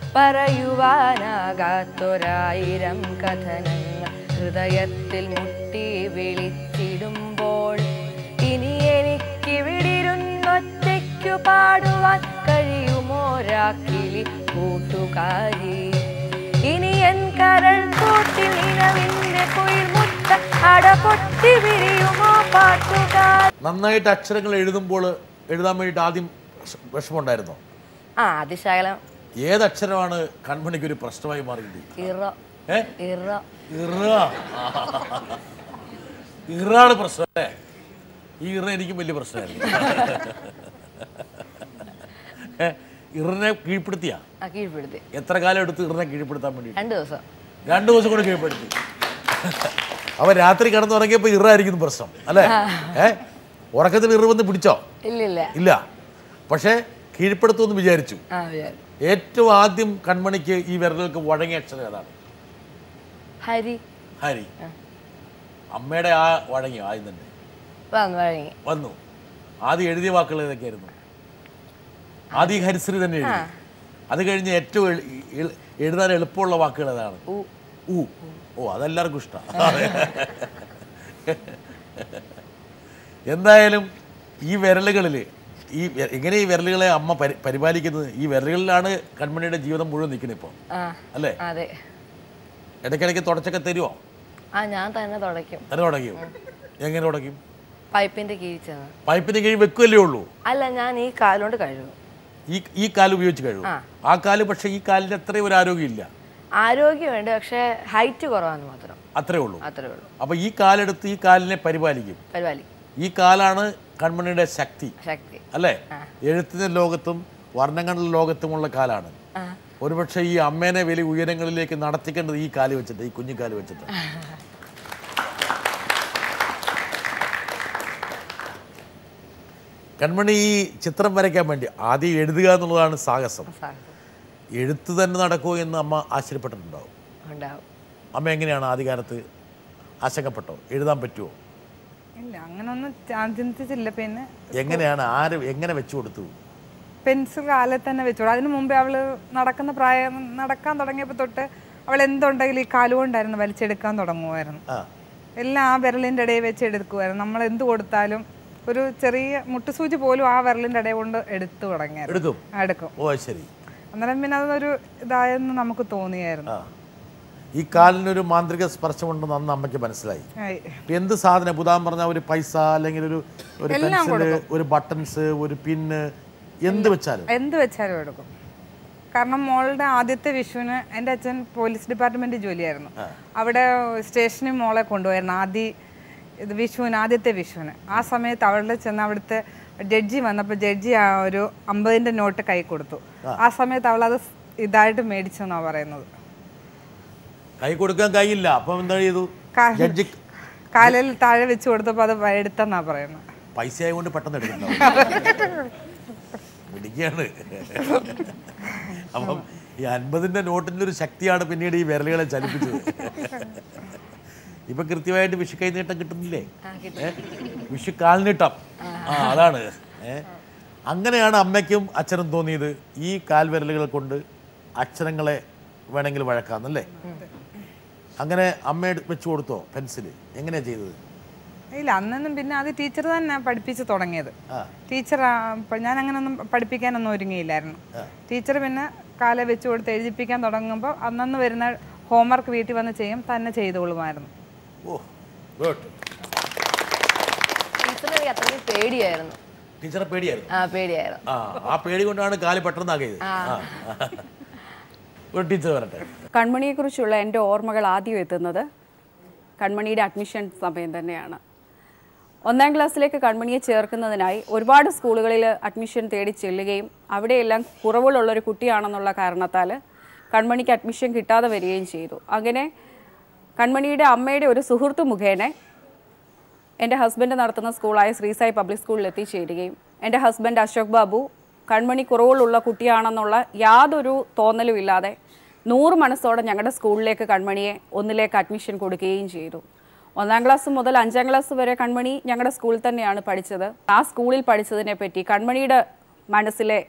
പറയുവാനാകാത്തൊരായിരം കഥനങ്ങൾ ഹൃദയത്തിൽ മുട്ടി വിളിച്ചിടുമ്പോൾ ഇനി എനിക്ക് വിടിരുന്നൊറ്റയ്ക്കു പാടുവാൻ കഴിയുമോരാക്കിളി കൂട്ടുകാരി ഇനി എൻ കരൾ കൂട്ടിൽ ഇനവിന്റെ കുയിൽ മുട്ട അടപൊട്ടി വിരിയുമോ പാട്ടുകാർ നന്നായിട്ട് അക്ഷരങ്ങൾ എഴുതുമ്പോൾ എഴുതാൻ വേണ്ടിയിട്ട് ആദ്യം വിഷ- വിഷമമുണ്ടായിരുന്നോ ആ അതിശകലം ഏത് അക്ഷരമാണ് കൺമണിക്ക് ഒരു പ്രശ്നമായി മാറിയത് ഇറ ഏ ഇറ ഇറ ഇറാണ് പ്രശ്നം അല്ലേ ഈ ഇറ എനിക്കും വലിയ പ്രശ്നമായിരുന്നു ഏ, ഇറിനെ കീഴ്പ്പെടുത്തിയ ആ കീഴ്പ്പെടുത്തി എത്ര കാലം എടുത്ത് ഇറിനെ കീഴ്പ്പെടുത്താൻ വേണ്ടി രണ്ടു ദിവസം രണ്ടു ദിവസം കൊണ്ട് കീഴ്പ്പെടുത്തി അവ രാത്രി കിടന്നുറങ്ങിയപ്പോൾ ഇറായിരിക്കുന്നു പ്രശ്നം അല്ലേ ഏ ഉറക്കത്തിൽ ഇറ് വന്ന് പിടിച്ചോ ഇല്ലില്ല ഇല്ല പക്ഷേ കീഴ്പ്പെടുത്തുമെന്ന് വിചാരിച്ചു ആ വിചാരി ഏറ്റവും ആദ്യം കൺമണിക്ക് ഈ വിരലുകൾക്ക് വഴങ്ങിയ അക്ഷരം ഏതാണ് ഹരി ഹരി അമ്മയുടെ ആ വഴങ്ങിയോ ആദ്യം തന്നെ വന്നു വഴങ്ങി വന്നു ആദ്യം എഴുതിയ വാക്കുകൾ ഏതൊക്കെയായിരുന്നു ആദ്യം ഹരിശ്രീ തന്നെ എഴുതി അത് കഴിഞ്ഞ് ഏറ്റവും എളു- എളു- എഴുതാൻ എളുപ്പമുള്ള വാക്കുകൾ ഏതാണ് ഊ ഊ ഓ അതെല്ലാവർക്കും ഇഷ്ടമാണ് എന്തായാലും ഈ വിരലുകളിൽ ഈ വെ- എങ്ങനെ ഈ വിരലുകളെ അമ്മ പരി പരിപാലിക്കുന്നത് ഈ വിരലുകളിലാണ് കൺമണിയുടെ ജീവിതം മുഴുവൻ നിൽക്കുന്നത് ഇപ്പോൾ ആ അല്ലേ അതെ ഇടയ്ക്കിടയ്ക്ക് തുടച്ചൊക്കെ തരുമോ ആ ഞാൻ തന്നെ തുടയ്ക്കും തന്നെ തുടയ്ക്കും എങ്ങനെ തുടയ്ക്കും പൈപ്പിന്റെ കീഴിൽ ചെന്ന് പൈപ്പിന് കീഴിൽ വെക്കുകയല്ലേ ഉള്ളൂ അല്ല ഞാൻ ഈ കാലുകൊണ്ട് കഴുകും ഈ ഈ കാല് ഉപയോഗിച്ച് കഴിവും ആ. ആ കാല് പക്ഷേ ഈ കാലിന് അത്രയും ഒരു ആരോഗ്യമില്ല ആരോഗ്യമുണ്ട് പക്ഷേ ഹൈറ്റ് കുറവാന്ന് മാത്രം അത്രേ ഉള്ളൂ അത്രേ ഉള്ളൂ അപ്പോൾ ഈ കാലെടുത്ത് ഈ കാലിനെ പരിപാലിക്കും പരിപാലി ഈ കാലാണ് കൺമണിയുടെ ശക്തി ശക്തി അല്ലേ എഴുത്തിന്റെ ലോകത്തും വർണ്ണങ്ങളുടെ ലോകത്തുമുള്ള കാലാണ് ആ ഒരുപക്ഷെ ഈ അമ്മേനെ വലിയ ഉയരങ്ങളിലേക്ക് നടത്തിക്കേണ്ടത് ഈ കാല് വെച്ചിട്ട് ഈ കുഞ്ഞു കാല് വെച്ചിട്ട് കൺമണി ഈ ചിത്രം വരയ്ക്കാൻ വേണ്ടി ആദ്യം എഴുതുക എന്നുള്ളതാണ് സാഹസം സാഹസം എഴുത്ത് തന്നെ നടക്കുമോ എന്ന് അമ്മ ആശ്ചര്യപ്പെട്ടിട്ടുണ്ടാവും ഉണ്ടാവും അമ്മ എങ്ങനെയാണ് ആദ്യകാലത്ത് ആശങ്കപ്പെട്ടോ എഴുതാൻ പറ്റുമോ ഇല്ല അങ്ങനൊന്നും ചാ- ചിന്തിച്ചില്ല പിന്നെ എങ്ങനെയാണ് ആര് എങ്ങനെ വെച്ചു കൊടുത്തു പെൻസിൽ കാലിൽ തന്നെ വെച്ചോളൂ അതിന് മുമ്പേ അവള് നടക്കുന്ന പ്രായം നടക്കാൻ തുടങ്ങിയപ്പോൾ തൊട്ട് അവൾ എന്തുണ്ടെങ്കിലും ഈ കാലുകൊണ്ടായിരുന്നു വലിച്ചെടുക്കാൻ തുടങ്ങുമായിരുന്നു ആ എല്ലാം ആ വിരലിൻ്റെ ഇടയിൽ വെച്ച് എടുക്കുമായിരുന്നു നമ്മൾ എന്ത് കൊടുത്താലും ഒരു ചെറിയ മുട്ടുസൂചി പോലും ആ വിരലിൻ്റെ ഇടയിൽ കൊണ്ട് എടുത്തു തുടങ്ങിയായിരുന്നു എടുക്കും ആ, എടുക്കും ഓ അത് ശരി അന്നേരം പിന്നെ അതൊരു ഇതായെന്ന് നമുക്ക് തോന്നിയായിരുന്നു ആ ഈ കാലിനൊരു മാന്ത്രിക സ്പർശമുണ്ടെന്ന് അന്ന് അമ്മയ്ക്ക് മനസ്സിലായി ആയി. ഇപ്പൊ എന്ത് സാധനം പുതാൻ പറഞ്ഞ ഒരു പൈസ അല്ലെങ്കിൽ ഒരു ഒരു പെൻസില് ഒരു ബട്ടൺസ് ഒരു പിന്ന് എന്ത് വെച്ചാലും എന്ത് വെച്ചാലും എടുക്കും കാരണം മോളുടെ ആദ്യത്തെ വിഷുവിന് എൻ്റെ അച്ഛൻ പോലീസ് ഡിപ്പാർട്ട്മെൻറ്റ് ജോലിയായിരുന്നു അവിടെ സ്റ്റേഷനിൽ മോളെ കൊണ്ടുപോയിരുന്നു ആദ്യ ഇത് വിഷുവിന് ആദ്യത്തെ വിഷുവിന് ആ സമയത്ത് അവളുടെ ചെന്ന് അവിടുത്തെ ജഡ്ജി വന്നപ്പോൾ ജഡ്ജി ആ ഒരു അമ്പതിൻ്റെ നോട്ട് കൈ കൊടുത്തു ആ സമയത്ത് അവളത് സ് ഇതായിട്ട് മേടിച്ചെന്നാണ് പറയുന്നത് കൈ കൊടുക്കാൻ കൈയില്ല അപ്പം എന്താ ചെയ്തു കാ- ജഡ്ജി കാലിൽ താഴെ വെച്ച് കൊടുത്തപ്പോൾ അത് എടുത്തെന്നാണ് പറയുന്നത് പൈസ ആയതുകൊണ്ട് പെട്ടെന്ന് എടുക്കുന്നുണ്ടാവും പിടിക്കുകയാണ് അപ്പം ഈ അൻപതിന്റെ നോട്ടിന്റെ ഒരു ശക്തിയാണ് പിന്നീട് ഈ വിരലുകളെ ചലിപ്പിച്ചത് ഇപ്പൊ കൃത്യമായിട്ട് വിഷു കൈനീട്ടം കിട്ടുന്നില്ലേ ആ കിട്ടും ഏ? വിഷു കാൽനീട്ടം ആ അതാണ് ഏ അങ്ങനെയാണ് അമ്മയ്ക്കും അച്ഛനും തോന്നിയത് ഈ കാൽവിരലുകൾ കൊണ്ട് അക്ഷരങ്ങളെ വേണമെങ്കിൽ വഴക്കാന്നല്ലേ അങ്ങനെ അമ്മ വെച്ച് കൊടുത്തോ പെൻസിൽ എങ്ങനെയാ ചെയ്തത് ഇല്ല അന്നൊന്നും പിന്നെ അത് ടീച്ചർ തന്നെ പഠിപ്പിച്ച് തുടങ്ങിയത് ആ. ടീച്ചർ ഞാൻ അങ്ങനൊന്നും പഠിപ്പിക്കാനൊന്നും ഒരുങ്ങിയില്ലായിരുന്നു ടീച്ചർ പിന്നെ കാലെ വെച്ച് കൊടുത്ത് എഴുതിപ്പിക്കാൻ തുടങ്ങുമ്പോൾ അന്നന്ന് വരുന്ന ഹോംവർക്ക് വീട്ടിൽ വന്ന് ചെയ്യും തന്നെ ചെയ്തോളുമായിരുന്നു ഓ ഗുഡ് ടീച്ചറിന് എനിക്ക് അത്രയും പേടിയായിരുന്നു ടീച്ചറെ പേടിയായിരുന്നു ആ പേടിയായിരുന്നു ആ ആ പേടി കൊണ്ടാണ് കാല് പെട്ടെന്നാക്കിയത് ആ ഒരു ടീച്ചർ വരട്ടെ കൺമണിയെക്കുറിച്ചുള്ള എൻ്റെ ഓർമ്മകൾ ആദ്യം എത്തുന്നത് കൺമണിയുടെ അഡ്മിഷൻ സമയം തന്നെയാണ് ഒന്നാം ക്ലാസ്സിലേക്ക് കൺമണിയെ ചേർക്കുന്നതിനായി ഒരുപാട് സ്കൂളുകളിൽ അഡ്മിഷൻ തേടി ചെല്ലുകയും അവിടെയെല്ലാം കുറവുള്ളൊരു കുട്ടിയാണെന്നുള്ള കാരണത്താൽ കൺമണിക്ക് അഡ്മിഷൻ കിട്ടാതെ വരികയും ചെയ്തു അങ്ങനെ കൺമണിയുടെ അമ്മയുടെ ഒരു സുഹൃത്ത് മുഖേന എൻ്റെ ഹസ്ബൻഡ് നടത്തുന്ന സ്കൂളായ ശ്രീസായി പബ്ലിക് സ്കൂളിൽ എത്തിച്ചേരുകയും എൻ്റെ ഹസ്ബൻഡ് അശോക് ബാബു കൺമണി കുറവുള്ള കുട്ടിയാണെന്നുള്ള യാതൊരു തോന്നലും ഇല്ലാതെ നൂറ് മനസ്സോടെ ഞങ്ങളുടെ സ്കൂളിലേക്ക് കൺമണിയെ ഒന്നിലേക്ക് അഡ്മിഷൻ കൊടുക്കുകയും ചെയ്തു ഒന്നാം ക്ലാസ് മുതൽ അഞ്ചാം ക്ലാസ് വരെ കൺമണി ഞങ്ങളുടെ സ്കൂളിൽ തന്നെയാണ് പഠിച്ചത് ആ സ്കൂളിൽ പഠിച്ചതിനെ പറ്റി കൺമണിയുടെ മനസ്സിലെ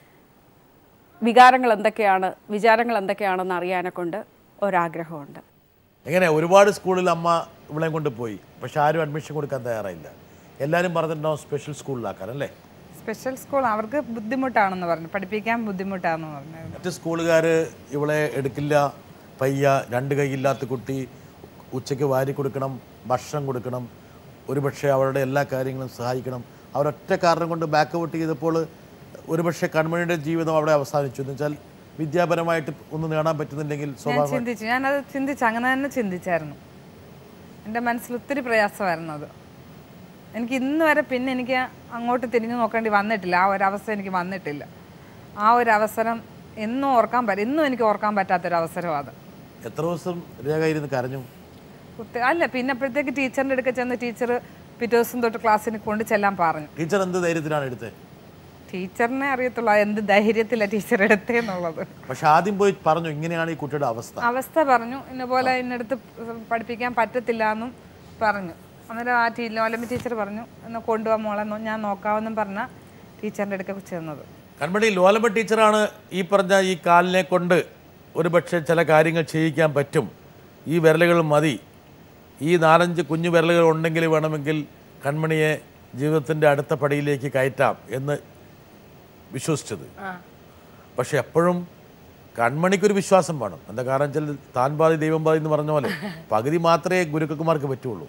വികാരങ്ങൾ എന്തൊക്കെയാണ് വിചാരങ്ങൾ എന്തൊക്കെയാണെന്ന് അറിയാനെ കൊണ്ട് ഒരാഗ്രഹമുണ്ട് എങ്ങനെ ഒരുപാട് സ്കൂളിൽ അമ്മ ഇവളെയും കൊണ്ട് പോയി പക്ഷെ ആരും അഡ്മിഷൻ കൊടുക്കാൻ തയ്യാറായില്ല എല്ലാവരും പറഞ്ഞിട്ടുണ്ടാവും സ്പെഷ്യൽ സ്കൂളിലാക്കാൻ അല്ലേ സ്പെഷ്യൽ സ്കൂൾ അവർക്ക് ബുദ്ധിമുട്ടാണെന്ന് പറഞ്ഞു പഠിപ്പിക്കാൻ ബുദ്ധിമുട്ടാണെന്ന് പറഞ്ഞു മറ്റ് സ്കൂളുകാർ ഇവളെ എടുക്കില്ല പയ്യ രണ്ട് കൈയില്ലാത്ത കുട്ടി ഉച്ചയ്ക്ക് വാരി കൊടുക്കണം ഭക്ഷണം കൊടുക്കണം ഒരുപക്ഷെ അവരുടെ എല്ലാ കാര്യങ്ങളും സഹായിക്കണം അവരൊറ്റ കാരണം കൊണ്ട് ബാക്ക് ഔട്ട് ചെയ്തപ്പോൾ ഒരുപക്ഷെ കൺമണിയുടെ ജീവിതം അവിടെ അവസാനിച്ചു എന്ന് വെച്ചാൽ വിദ്യാപരമായിട്ട് ഒന്നും നേടാൻ പറ്റുന്നില്ലെങ്കിൽ ഞാൻ സ്വാഭാവിക ചിന്തിച്ചു ഞാനത് ചിന്തിച്ചു അങ്ങനെ തന്നെ ചിന്തിച്ചായിരുന്നു എൻ്റെ മനസ്സിൽ ഒത്തിരി പ്രയാസമായിരുന്നു അത് എനിക്ക് ഇന്ന് വരെ പിന്നെ എനിക്ക് അങ്ങോട്ട് തിരിഞ്ഞു നോക്കേണ്ടി വന്നിട്ടില്ല ആ ഒരു അവസ്ഥ എനിക്ക് വന്നിട്ടില്ല ആ ഒരു അവസരം എന്നും ഓർക്കാൻ പറ്റും ഇന്നും എനിക്ക് ഓർക്കാൻ പറ്റാത്തൊരു അവസരമാണ് അത് എത്ര ദിവസം രേഖ ഇരുന്ന് കരഞ്ഞു കുത്തി അല്ല പിന്നെ അപ്പോഴത്തേക്ക് ടീച്ചറിൻ്റെ അടുക്ക ചെന്ന് ടീച്ചർ പിറ്റേ ദിവസം തൊട്ട് ക്ലാസ്സിന് കൊണ്ട് ചെല്ലാൻ പറഞ്ഞു ടീച്ചർ എന്ത് ധൈര്യത്തിലാണ് എടുത്തത് ടീച്ചറിനെ അറിയത്തുള്ളൂ അത് എന്ത് ധൈര്യത്തിലാണ് ടീച്ചർ എടുത്തേന്നുള്ളത് പക്ഷെ ആദ്യം പോയി പറഞ്ഞു ഇങ്ങനെയാണ് ഈ കുട്ടിയുടെ അവസ്ഥ അവസ്ഥ പറഞ്ഞു ഇന്നപോലെ ഇന്നടുത്ത് പഠിപ്പിക്കാൻ പറ്റത്തില്ല എന്നും പറഞ്ഞു അന്നേരം ആ ടീ ലോലമ്മ ടീച്ചർ പറഞ്ഞു എന്നാൽ കൊണ്ടുപോകാൻ മോളെ നോ- ഞാൻ നോക്കാമെന്നും പറഞ്ഞ ടീച്ചറിൻ്റെ അടുക്ക ചെന്നത് കൺമണി ലോലമ്മ ടീച്ചറാണ് ഈ പറഞ്ഞ ഈ കാലിനെ കൊണ്ട് ഒരുപക്ഷെ ചില കാര്യങ്ങൾ ചെയ്യിക്കാൻ പറ്റും ഈ വിരലുകൾ മതി ഈ നാലഞ്ച് കുഞ്ഞു വിരലുകൾ ഉണ്ടെങ്കിൽ വേണമെങ്കിൽ കൺമണിയെ ജീവിതത്തിൻ്റെ അടുത്ത പടിയിലേക്ക് കയറ്റാം എന്ന് വിശ്വസിച്ചത് പക്ഷെ എപ്പോഴും കൺമണിക്കൊരു വിശ്വാസം വേണം എന്താ കാരണം വെച്ചാൽ താൻ പാതി ദൈവം പാതി എന്ന് പറഞ്ഞ പോലെ പകുതി മാത്രമേ ഗുരുക്കന്മാർക്ക് പറ്റുള്ളൂ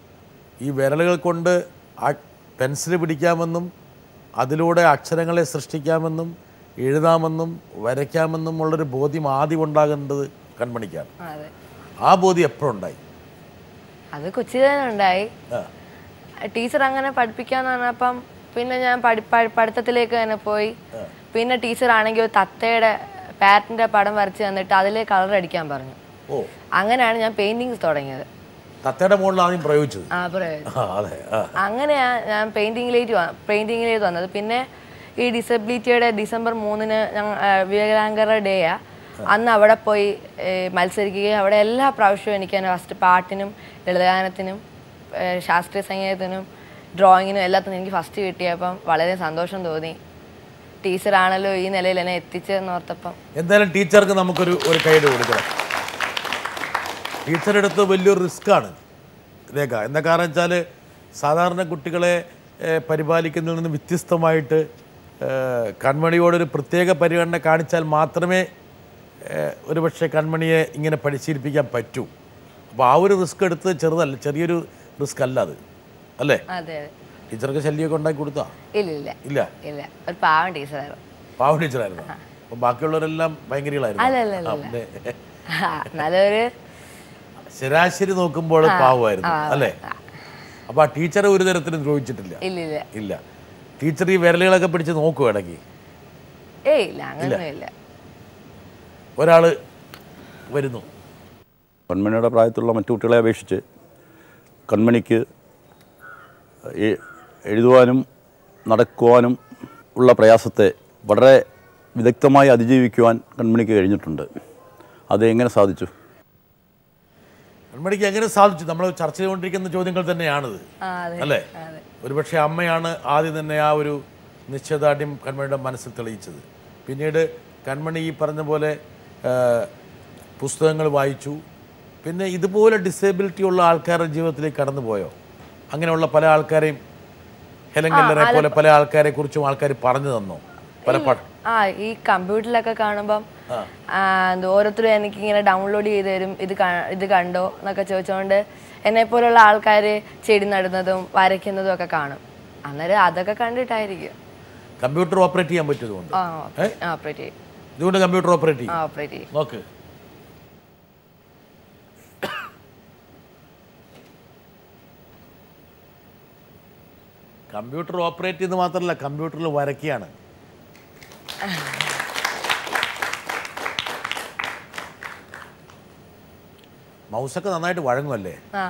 ഈ വിരലുകൾ കൊണ്ട് ആ പെൻസിൽ പിടിക്കാമെന്നും അതിലൂടെ അക്ഷരങ്ങളെ സൃഷ്ടിക്കാമെന്നും എഴുതാമെന്നും വരയ്ക്കാമെന്നും ഉള്ളൊരു ബോധ്യം ആദ്യം ഉണ്ടാകേണ്ടത് കൺമണിക്കാണ് അതെ ആ ബോധ്യം എപ്പോഴുണ്ടായി അത് കൊച്ചിലെ ഉണ്ടായി ആ. ടീച്ചർ അങ്ങനെ പഠിപ്പിക്കാന്ന് പറഞ്ഞപ്പം പിന്നെ ഞാൻ പഠി പ- പഠിത്തത്തിലേക്ക് തന്നെ പോയി പിന്നെ ടീച്ചർ ആണെങ്കിൽ ഒരു തത്തയുടെ പാറ്റിന്റെ പടം വരച്ച് തന്നിട്ട് അതിലെ കളർ അടിക്കാൻ പറഞ്ഞു ഓ അങ്ങനെയാണ് ഞാൻ പെയിന്റിങ്സ് തുടങ്ങിയത് തത്തയുടെ മുകളിൽ ആദ്യം പ്രയോഗിച്ചത് ആ പറയാം ആ അതെ ആ അങ്ങനെയാണ് ഞാൻ പെയിന്റിങ്ങിലേക്ക് പെയിന്റിങ്ങിലേക്ക് വന്നത് പിന്നെ ഈ ഡിസബിലിറ്റിയുടെ ഡിസംബർ മൂന്നിന് ഞങ്ങൾ വിവേകാനഗര ഡേയാ അന്ന് അവിടെ പോയി ഏ, മത്സരിക്കുകയും അവിടെ എല്ലാ പ്രാവശ്യവും എനിക്ക് തന്നെ ഫസ്റ്റ് പാട്ടിനും ലളിതഗാനത്തിനും ഏ, ശാസ്ത്രീയ സംഗീതത്തിനും ഡ്രോയിങ്ങിനും എല്ലാത്തിനും എനിക്ക് ഫസ്റ്റ് കിട്ടിയപ്പം വളരെ സന്തോഷം തോന്നി ടീച്ചറാണല്ലോ ഈ നിലയിൽ എന്നെ എത്തിച്ചതെന്ന് ഓർത്തപ്പം എന്തായാലും ടീച്ചർക്ക് നമുക്കൊരു ഒരു കൈയ്യടി കൊടുക്കണം ടീച്ചർ എടുത്ത് വലിയൊരു റിസ്ക്കാണ് രേഖ എന്താ കാരണം വെച്ചാൽ സാധാരണ കുട്ടികളെ ഏഹ്, പരിപാലിക്കുന്നതിൽ നിന്ന് വ്യത്യസ്തമായിട്ട് ഏഹ്, കൺമണിയോടൊരു പ്രത്യേക പരിഗണന കാണിച്ചാൽ മാത്രമേ ഏഹ്, ഒരുപക്ഷെ കൺമണിയെ ഇങ്ങനെ പരിശീലിപ്പിക്കാൻ പറ്റൂ അപ്പോൾ ആ ഒരു റിസ്ക് എടുത്ത് ചെറുതല്ല ചെറിയൊരു റിസ്ക് അല്ല അത് അല്ലേ അതെ അതെ ടീച്ചർക്ക് ശല്യമൊക്കെ ഉണ്ടാക്കി കൊടുത്താ ഇല്ല ഇല്ല ഇല്ല ഇല്ല ഒരു പാവം ടീച്ചറായിരുന്നു പാവ ടീച്ചറായിരുന്നു അപ്പോൾ ബാക്കിയുള്ളവരെല്ലാം ഭയങ്കരികളായിരുന്നു അല്ല, അല്ല, അല്ല, ആ, അല്ല. പിന്നെ നല്ലൊരു ശരാശരി നോക്കുമ്പോൾ പാവമായിരുന്നു അല്ലേ അപ്പൊ ആ ടീച്ചറെ ഒരു തരത്തിലും ദ്രോഹിച്ചിട്ടില്ല ഇല്ല ഇല്ല ഇല്ല ടീച്ചർ ഈ വിരലുകളൊക്കെ പിടിച്ച് നോക്കും ഇടയ്ക്ക് ഏയ് ഇല്ല അങ്ങനെയൊന്നും ഇല്ല ഒരാള് വരുന്നു കൺമണിയുടെ പ്രായത്തിലുള്ള മറ്റു കുട്ടികളെ അപേക്ഷിച്ച് കൺമണിക്ക് എ- എഴുതുവാനും നടക്കുവാനും ഉള്ള പ്രയാസത്തെ വളരെ വിദഗ്ധമായി അതിജീവിക്കുവാൻ കൺമണിക്ക് കഴിഞ്ഞിട്ടുണ്ട് അത് എങ്ങനെ സാധിച്ചു കൺമണിക്ക് എങ്ങനെ സാധിച്ചു നമ്മൾ ചർച്ച ചെയ്തുകൊണ്ടിരിക്കുന്ന ചോദ്യങ്ങൾ തന്നെയാണിത് ആ, അതെ. അല്ലേ അതെ. ഒരുപക്ഷെ അമ്മയാണ് ആദ്യം തന്നെ ആ ഒരു നിശ്ചയദാർഢ്യം കൺമണിയുടെ മനസ്സിൽ തെളിയിച്ചത് പിന്നീട് കൺമണി ഈ പറഞ്ഞ പോലെ ആ, പുസ്തകങ്ങൾ വായിച്ചു പിന്നെ ഇതുപോലെ ഡിസേബിലിറ്റി ഉള്ള ആൾക്കാരുടെ ജീവിതത്തിലേക്ക് കടന്നു പോയോ അങ്ങനെയുള്ള പല ആൾക്കാരെയും ഹെലൻ കല്ലറെ പോലെ പല ആൾക്കാരെ കുറിച്ചും ആൾക്കാർ പറഞ്ഞു തന്നോ പല പഠ ആ ഈ കമ്പ്യൂട്ടറിലൊക്കെ കാണുമ്പം ആ. ആ, എന്ത് ഓരോരുത്തരും എനിക്ക് ഇങ്ങനെ ഡൗൺലോഡ് ചെയ്ത് തരും ഇത് ക- ഇത് കണ്ടോ എന്നൊക്കെ ചോദിച്ചുകൊണ്ട് എന്നെ പോലുള്ള ആൾക്കാർ ചെടി നടുന്നതും വരയ്ക്കുന്നതും ഒക്കെ കാണും അന്നേരം അതൊക്കെ കണ്ടിട്ടായിരിക്കും കമ്പ്യൂട്ടർ ഓപ്പറേറ്റ് ചെയ്യാൻ പറ്റുന്നതുകൊണ്ട് ആ ഏ? ഓപ്പറേറ്റ് ചെയ്യും ഇതുകൊണ്ട് കമ്പ്യൂട്ടർ ഓപ്പറേറ്റ് ആ ചെയ്യും ഓപ്പറേറ്റ് ചെയ്യും നോക്ക് കമ്പ്യൂട്ടർ ഓപ്പറേറ്റ് ചെയ്ത് മാത്രമല്ല കമ്പ്യൂട്ടറിൽ വരയ്ക്കുകയാണ് മൗസൊക്കെ നന്നായിട്ട് വഴങ്ങുമല്ലേ ആ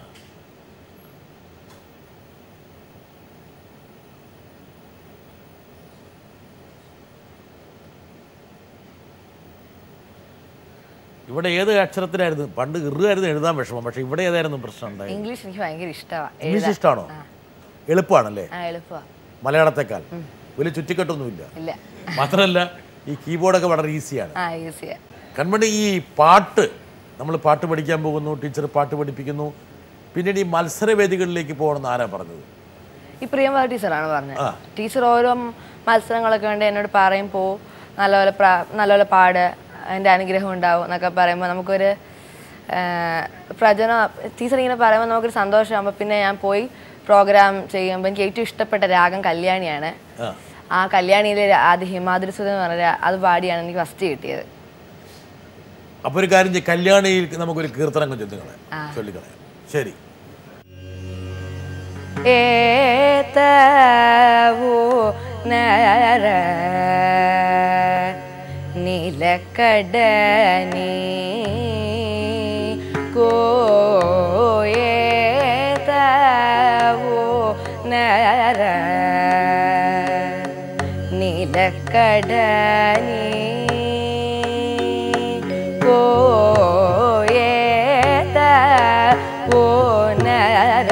ഇവിടെ ഏത് അക്ഷരത്തിലായിരുന്നു പണ്ട് ഇറുകായിരുന്നു എഴുതാൻ വിഷമം പക്ഷെ ഇവിടെ ഏതായിരുന്നു പ്രശ്നം ഉണ്ടായത് ഇംഗ്ലീഷ് എനിക്ക് ഭയങ്കര ഇഷ്ടമാണ് ഇംഗ്ലീഷ് ഇഷ്ടമാണോ എളുപ്പമാണല്ലേ ആ എളുപ്പമാണ് മലയാളത്തെക്കാൾ വലിയ ചുറ്റിക്കെട്ടൊന്നുമില്ല ഇല്ല മാത്രമല്ല ഈ കീബോർഡൊക്കെ വളരെ ഈസിയാണ് ആ ഈസിയാ കൺമണി ഈ പാട്ട് നമ്മൾ പാട്ട് പഠിക്കാൻ പോകുന്നു ടീച്ചർ പാട്ട് പഠിപ്പിക്കുന്നു പിന്നീട് ഈ മത്സരവേദികളിലേക്ക് പോകണമെന്ന് ആരാ പറഞ്ഞത് ഈ പ്രിയംവ ടീച്ചറാണ് പറഞ്ഞത് ആ. ടീച്ചർ ഓരോ മത്സരങ്ങളൊക്കെ ഉണ്ട് എന്നോട് പറയും പോ നല്ലപോലെ പ്രാ- നല്ലപോലെ പാട് എൻ്റെ അനുഗ്രഹം ഉണ്ടാവും എന്നൊക്കെ പറയുമ്പോൾ നമുക്കൊരു ആ, പ്രചോദനം ടീച്ചർ ഇങ്ങനെ പറയുമ്പോൾ നമുക്കൊരു സന്തോഷമാകുമ്പോൾ പിന്നെ ഞാൻ പോയി പ്രോഗ്രാം ചെയ്യുമ്പോൾ എനിക്ക് ഏറ്റവും ഇഷ്ടപ്പെട്ട രാഗം കല്യാണിയാണ് ആ. ആ കല്യാണിയിലെ ആദ്യ ഹിമാദ്രിസുത എന്ന് പറഞ്ഞ അത് പാടിയാണ് എനിക്ക് ഫസ്റ്റ് കിട്ടിയത് അപ്പോൾ ഒരു കാര്യം ചെയ്യ് കല്യാണിയിൽ നമുക്കൊരു കീർത്തനം ചൊല്ലിക്കളയാം ചൊല്ലിക്കളയാം ശരി ഏതവോ നര നിലക്കടനി കോയേതവോ നര നിലക്കടനി കോയേതവോ നര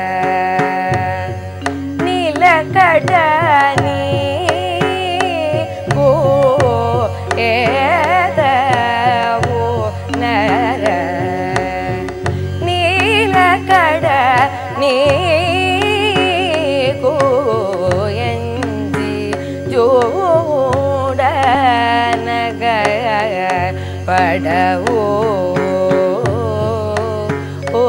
നിലകടനി ഗോ ഏതവോ നര നീലകട നീ കോയഞ്ചി ജോടനഗ പടവോ ഓ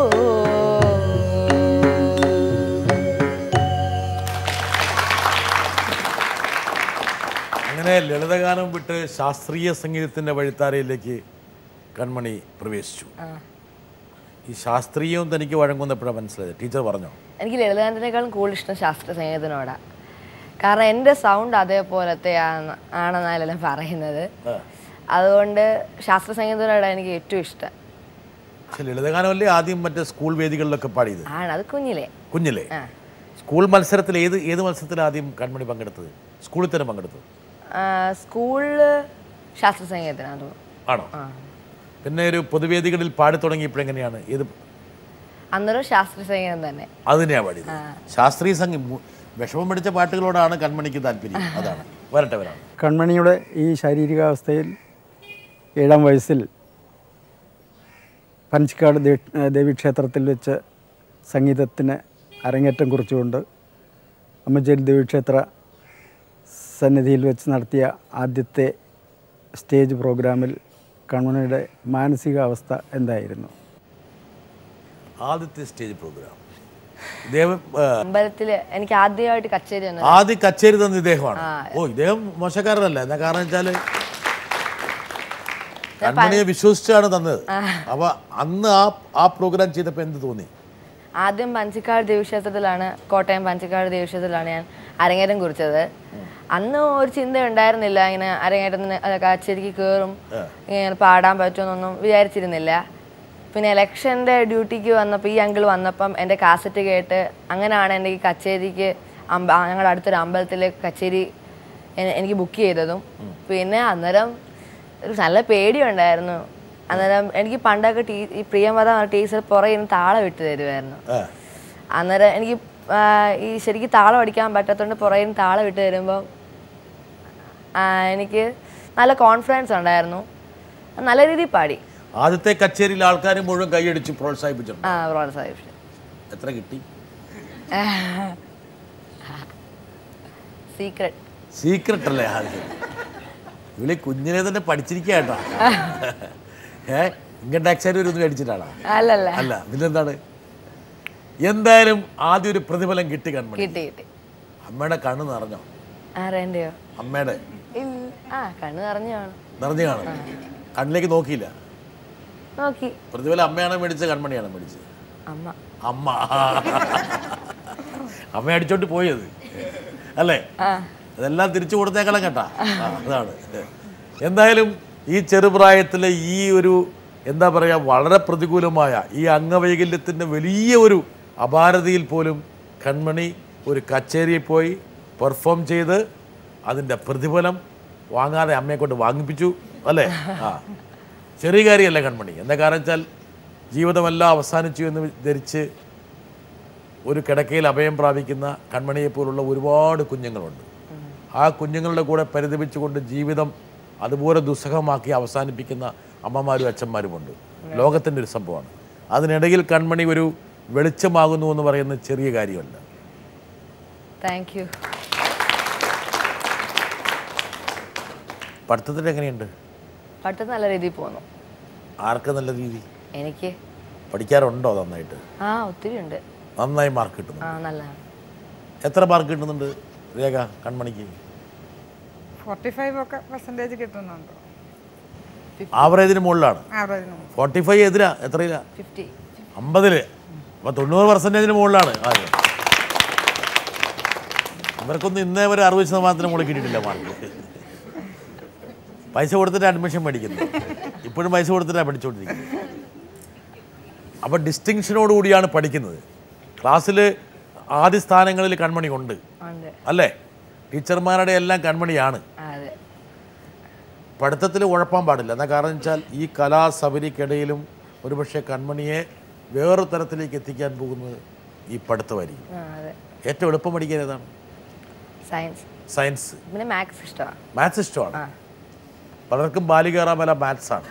അങ്ങനെ ലളിതഗാനം വിട്ട് ശാസ്ത്രീയ സംഗീതത്തിൻ്റെ വഴിത്താരയിലേക്ക് കൺമണി പ്രവേശിച്ചു ഈ ശാസ്ത്രീയവും തനിക്ക് വഴങ്ങുന്നപ്പോഴാണ് മനസ്സിലായത് ടീച്ചർ പറഞ്ഞോ എനിക്ക് ലളിതാനത്തിനേക്കാളും കൂടുതൽ ഇഷ്ടം ശാസ്ത്രീയ സംഗീതത്തിനോടാ കാരണം എൻ്റെ സൗണ്ട് അതേപോലത്തെ ആണ് ആണെന്നാലെല്ലാം പറയുന്നത് അതുകൊണ്ട് ശാസ്ത്രീയ സംഗീതത്തിനോടാണ് എനിക്ക് ഏറ്റവും ഇഷ്ടം പക്ഷെ ലളിതഗാനമല്ലേ ആദ്യം മറ്റേ സ്കൂൾ വേദികളിലൊക്കെ പാടിയത് ആണ് അത് കുഞ്ഞിലെ കുഞ്ഞിലെ ആ. സ്കൂൾ മത്സരത്തിൽ ഏത് ഏത് മത്സരത്തിൽ ആദ്യം കൺമണി പങ്കെടുത്തത് സ്കൂളിൽ തന്നെ പങ്കെടുത്തത് ആ, സ്കൂളിൽ ശാസ്ത്രീയ സംഗീതത്തിനാണ് തോന്നുന്നു ആണോ പിന്നെ ഒരു പൊതുവേദികളിൽ പാടി തുടങ്ങിയപ്പോഴെങ്ങനെയാണ് ഏത് അന്നേരം ശാസ്ത്രീയ സംഗീതം തന്നെ അത് തന്നെയാണ് പാടിയത് ശാസ്ത്രീയ സംഗീതം മു- വിഷമം പിടിച്ച പാട്ടുകളോടാണ് കൺമണിക്ക് താല്പര്യം അതാണ് വരട്ടെ വരാം കൺമണിയുടെ ഈ ശാരീരികാവസ്ഥയിൽ ഏഴാം വയസ്സിൽ പഞ്ചക്കാട് ദേ- ദേവീക്ഷേത്രത്തിൽ വെച്ച് സംഗീതത്തിന് അരങ്ങേറ്റം കുറിച്ചുകൊണ്ട് അമ്മച്ചേരി ദേവീക്ഷേത്ര സന്നിധിയിൽ വെച്ച് നടത്തിയ ആദ്യത്തെ സ്റ്റേജ് പ്രോഗ്രാമിൽ കൺമണിയുടെ മാനസികാവസ്ഥ എന്തായിരുന്നു ആദ്യത്തെ സ്റ്റേജ് പ്രോഗ്രാം ഇദ്ദേഹം ആ, അമ്പലത്തിൽ എനിക്ക് ആദ്യമായിട്ട് കച്ചേരി വന്നത് ആദ്യം കച്ചേരി തന്ന ഇദ്ദേഹമാണ് ഓ ഇദ്ദേഹം മോശക്കാരനല്ല എന്താ കാരണം വെച്ചാല് കൺമണിയെ വിശ്വസിച്ചാണ് തന്നത് അപ്പൊ അന്ന് ആ ആ പ്രോഗ്രാം ചെയ്തപ്പോൾ എന്ത് തോന്നി ആദ്യം പഞ്ചക്കാട് ദേവീക്ഷേത്രത്തിലാണ് കോട്ടയം പഞ്ചക്കാട് ദേവീക്ഷേത്രത്തിലാണ് ഞാൻ അരങ്ങേറ്റം കുറിച്ചത് അന്ന് ഒരു ചിന്ത ഉണ്ടായിരുന്നില്ല ഇങ്ങനെ അരങ്ങേറ്റത്തിന് അല്ല, കച്ചേരിക്ക് കയറും ഇങ്ങനെ പാടാൻ പറ്റുമെന്നൊന്നും വിചാരിച്ചിരുന്നില്ല പിന്നെ ഇലക്ഷൻ്റെ ഡ്യൂട്ടിക്ക് വന്നപ്പോൾ ഈ അങ്കിൾ വന്നപ്പം എൻ്റെ കാസറ്റ് കേട്ട് അങ്ങനെയാണ് എൻ്റെ ഈ കച്ചേരിക്ക് അമ്പ ഞങ്ങളുടെ അടുത്തൊരു അമ്പലത്തിൽ കച്ചേരി എ- എനിക്ക് ബുക്ക് ചെയ്തതും പിന്നെ അന്നേരം ഒരു നല്ല പേടിയുണ്ടായിരുന്നു അന്നേരം എനിക്ക് പണ്ടൊക്കെ ടീ ഈ പ്രിയമത ടീച്ചർ പുറകെ ഇരുന്ന് താളം ഇട്ട് തരുമായിരുന്നു ആ. അന്നേരം എനിക്ക് ആ, ഈ ശരിക്കും താളം അടിക്കാൻ പറ്റാത്തതുകൊണ്ട് പുറകെ ഇരുന്ന് താളം ഇട്ട് തരുമ്പോൾ എനിക്ക് നല്ല കോൺഫിഡൻസ് ഉണ്ടായിരുന്നു നല്ല രീതിയിൽ പാടി ആദ്യത്തെ കച്ചേരിയിൽ ആൾക്കാർ മുഴുവൻ കൈയടിച്ച് പ്രോത്സാഹിപ്പിച്ചിട്ടുണ്ട് ആ പ്രോത്സാഹിപ്പിച്ചു എത്ര കിട്ടി സീക്രട്ട് സീക്രട്ട് അല്ലേ ആദ്യം ഇവളി കുഞ്ഞിനെ തന്നെ പഠിച്ചിരിക്കുക കേട്ടോ ഏ ഇൻകം ടാക്സ് ആയിട്ട് ഒരു മേടിച്ചിട്ടാണോ അല്ലല്ല അല്ല പിന്നെന്താണ് എന്തായാലും ആദ്യം ഒരു പ്രതിഫലം കിട്ടി കൺമണി കിട്ടി കിട്ടി അമ്മയുടെ കണ്ണ് നിറഞ്ഞോ ആരേൻ്റെയോ അമ്മയുടെ ഇല്ല. ആ കണ്ണ് നിറഞ്ഞു കാണും നിറഞ്ഞു കാണും കണ്ണിലേക്ക് നോക്കിയില്ല നോക്കി പ്രതിഫലം അമ്മയാണോ മേടിച്ചത് കൺമണിയാണോ മേടിച്ചത് അമ്മ അമ്മ അമ്മ അടിച്ചോണ്ട് പോയത് അല്ലേ ആ അതെല്ലാം തിരിച്ചു കൊടുത്തേക്കണം കേട്ടാ ആ, അതാണ് എന്തായാലും ഈ ചെറുപ്രായത്തിലെ ഈ ഒരു എന്താ പറയുക വളരെ പ്രതികൂലമായ ഈ അംഗവൈകല്യത്തിൻ്റെ വലിയ ഒരു അപാരതയിൽ പോലും കൺമണി ഒരു കച്ചേരിയിൽ പോയി പെർഫോം ചെയ്ത് അതിൻ്റെ പ്രതിഫലം വാങ്ങാതെ അമ്മയെ കൊണ്ട് വാങ്ങിപ്പിച്ചു അല്ലേ ആ ചെറിയ കാര്യമല്ല കൺമണി എന്താ കാരണം വെച്ചാൽ ജീവിതമെല്ലാം അവസാനിച്ചു എന്ന് ധരിച്ച് ഒരു കിടക്കയിൽ അഭയം പ്രാപിക്കുന്ന കൺമണിയെ പോലുള്ള ഒരുപാട് കുഞ്ഞുങ്ങളുണ്ട് ആ കുഞ്ഞുങ്ങളുടെ കൂടെ പരിതപിച്ചുകൊണ്ട് ജീവിതം അതുപോലെ ദുസ്സഹമാക്കി അവസാനിപ്പിക്കുന്ന അമ്മമാരും അച്ഛന്മാരുമുണ്ട് ലോകത്തിൻ്റെ ഒരു സംഭവമാണ് അതിനിടയിൽ കൺമണി ഒരു വെളിച്ചമാകുന്നു എന്ന് പറയുന്നത് ചെറിയ കാര്യമല്ല താങ്ക് യു പഠിത്തത്തിൽ എങ്ങനെയുണ്ട് പഠിത്തം നല്ല രീതിയിൽ പോന്നു ആർക്ക് നല്ല രീതി എനിക്ക് പഠിക്കാറുണ്ടോ നന്നായിട്ട് ആ ഒത്തിരി ഉണ്ട് നന്നായി മാർക്ക് കിട്ടുന്നു ആ നല്ലതാണ് എത്ര മാർക്ക് കിട്ടുന്നുണ്ട് രേഖ കൺമണിക്ക് ഫോർട്ടി ഫൈവ് ഒക്കെ പെർസെൻറ്റേജ് കിട്ടുന്നുണ്ട് ആവറേജിന് മുകളിലാണ് ആവറേജിന് ഫോർട്ടി ഫൈവ് എതിരാ എത്രയിലാ ഫിഫ്റ്റി അമ്പതില് അപ്പൊ തൊണ്ണൂറ് പെർസെൻറ്റേജിന് മുകളിലാണ് ആദ്യം ഇവർക്കൊന്നും ഇന്നേ വരെ അറുപത് ശതമാനത്തിന് മുകളിൽ കിട്ടിയിട്ടില്ല മാർക്ക് പൈസ കൊടുത്തിട്ട് അഡ്മിഷൻ മേടിക്കുന്നു ഇപ്പോഴും പൈസ കൊടുത്തിട്ടാണ് പഠിച്ചുകൊണ്ടിരിക്കുന്നത് അപ്പോൾ ഡിസ്റ്റിങ്ഷനോടുകൂടിയാണ് പഠിക്കുന്നത് ക്ലാസ്സിൽ ആദ്യ സ്ഥാനങ്ങളിൽ കൺമണി ഉണ്ട് ഉണ്ട് അല്ലേ ടീച്ചർമാരുടെ എല്ലാം കൺമണിയാണ് അതെ പഠിത്തത്തിൽ ഉഴപ്പാൻ പാടില്ല എന്താ കാരണം വെച്ചാൽ ഈ കലാസബരിക്കിടയിലും ഒരുപക്ഷെ കൺമണിയെ വേറൊരു തരത്തിലേക്ക് എത്തിക്കാൻ പോകുന്നത് ഈ പഠിത്തമായിരിക്കും ആ അതെ ഏറ്റവും എളുപ്പം പഠിക്കാൻ ഏതാണ് സയൻസ് സയൻസ് പിന്നെ മാത്സ് ഇഷ്ടമാണ് മാത്സ് ഇഷ്ടമാണ് പലർക്കും ബാലി കയറാൻ മേല മാത്സ് ആണ്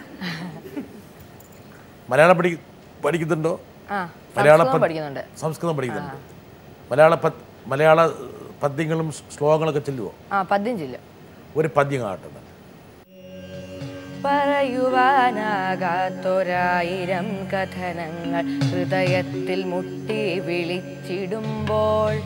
മലയാളം പഠി പഠിക്കുന്നുണ്ടോ ആ മലയാള സംസ്കൃതം പദ്- പഠിക്കുന്നുണ്ട് സംസ്കൃതം പഠിക്കുന്നുണ്ട് മലയാള പദ് മലയാള പദ്യങ്ങളും ശ്ലോകങ്ങളൊക്കെ ചെല്ലുമോ ആ പദ്യം ചൊല്ലും ഒരു പദ്യം കാണട്ടെ പറയുവാനാകാത്തൊരായിരം കഥനങ്ങൾ ഹൃദയത്തിൽ മുട്ടി വിളിച്ചിടുമ്പോൾ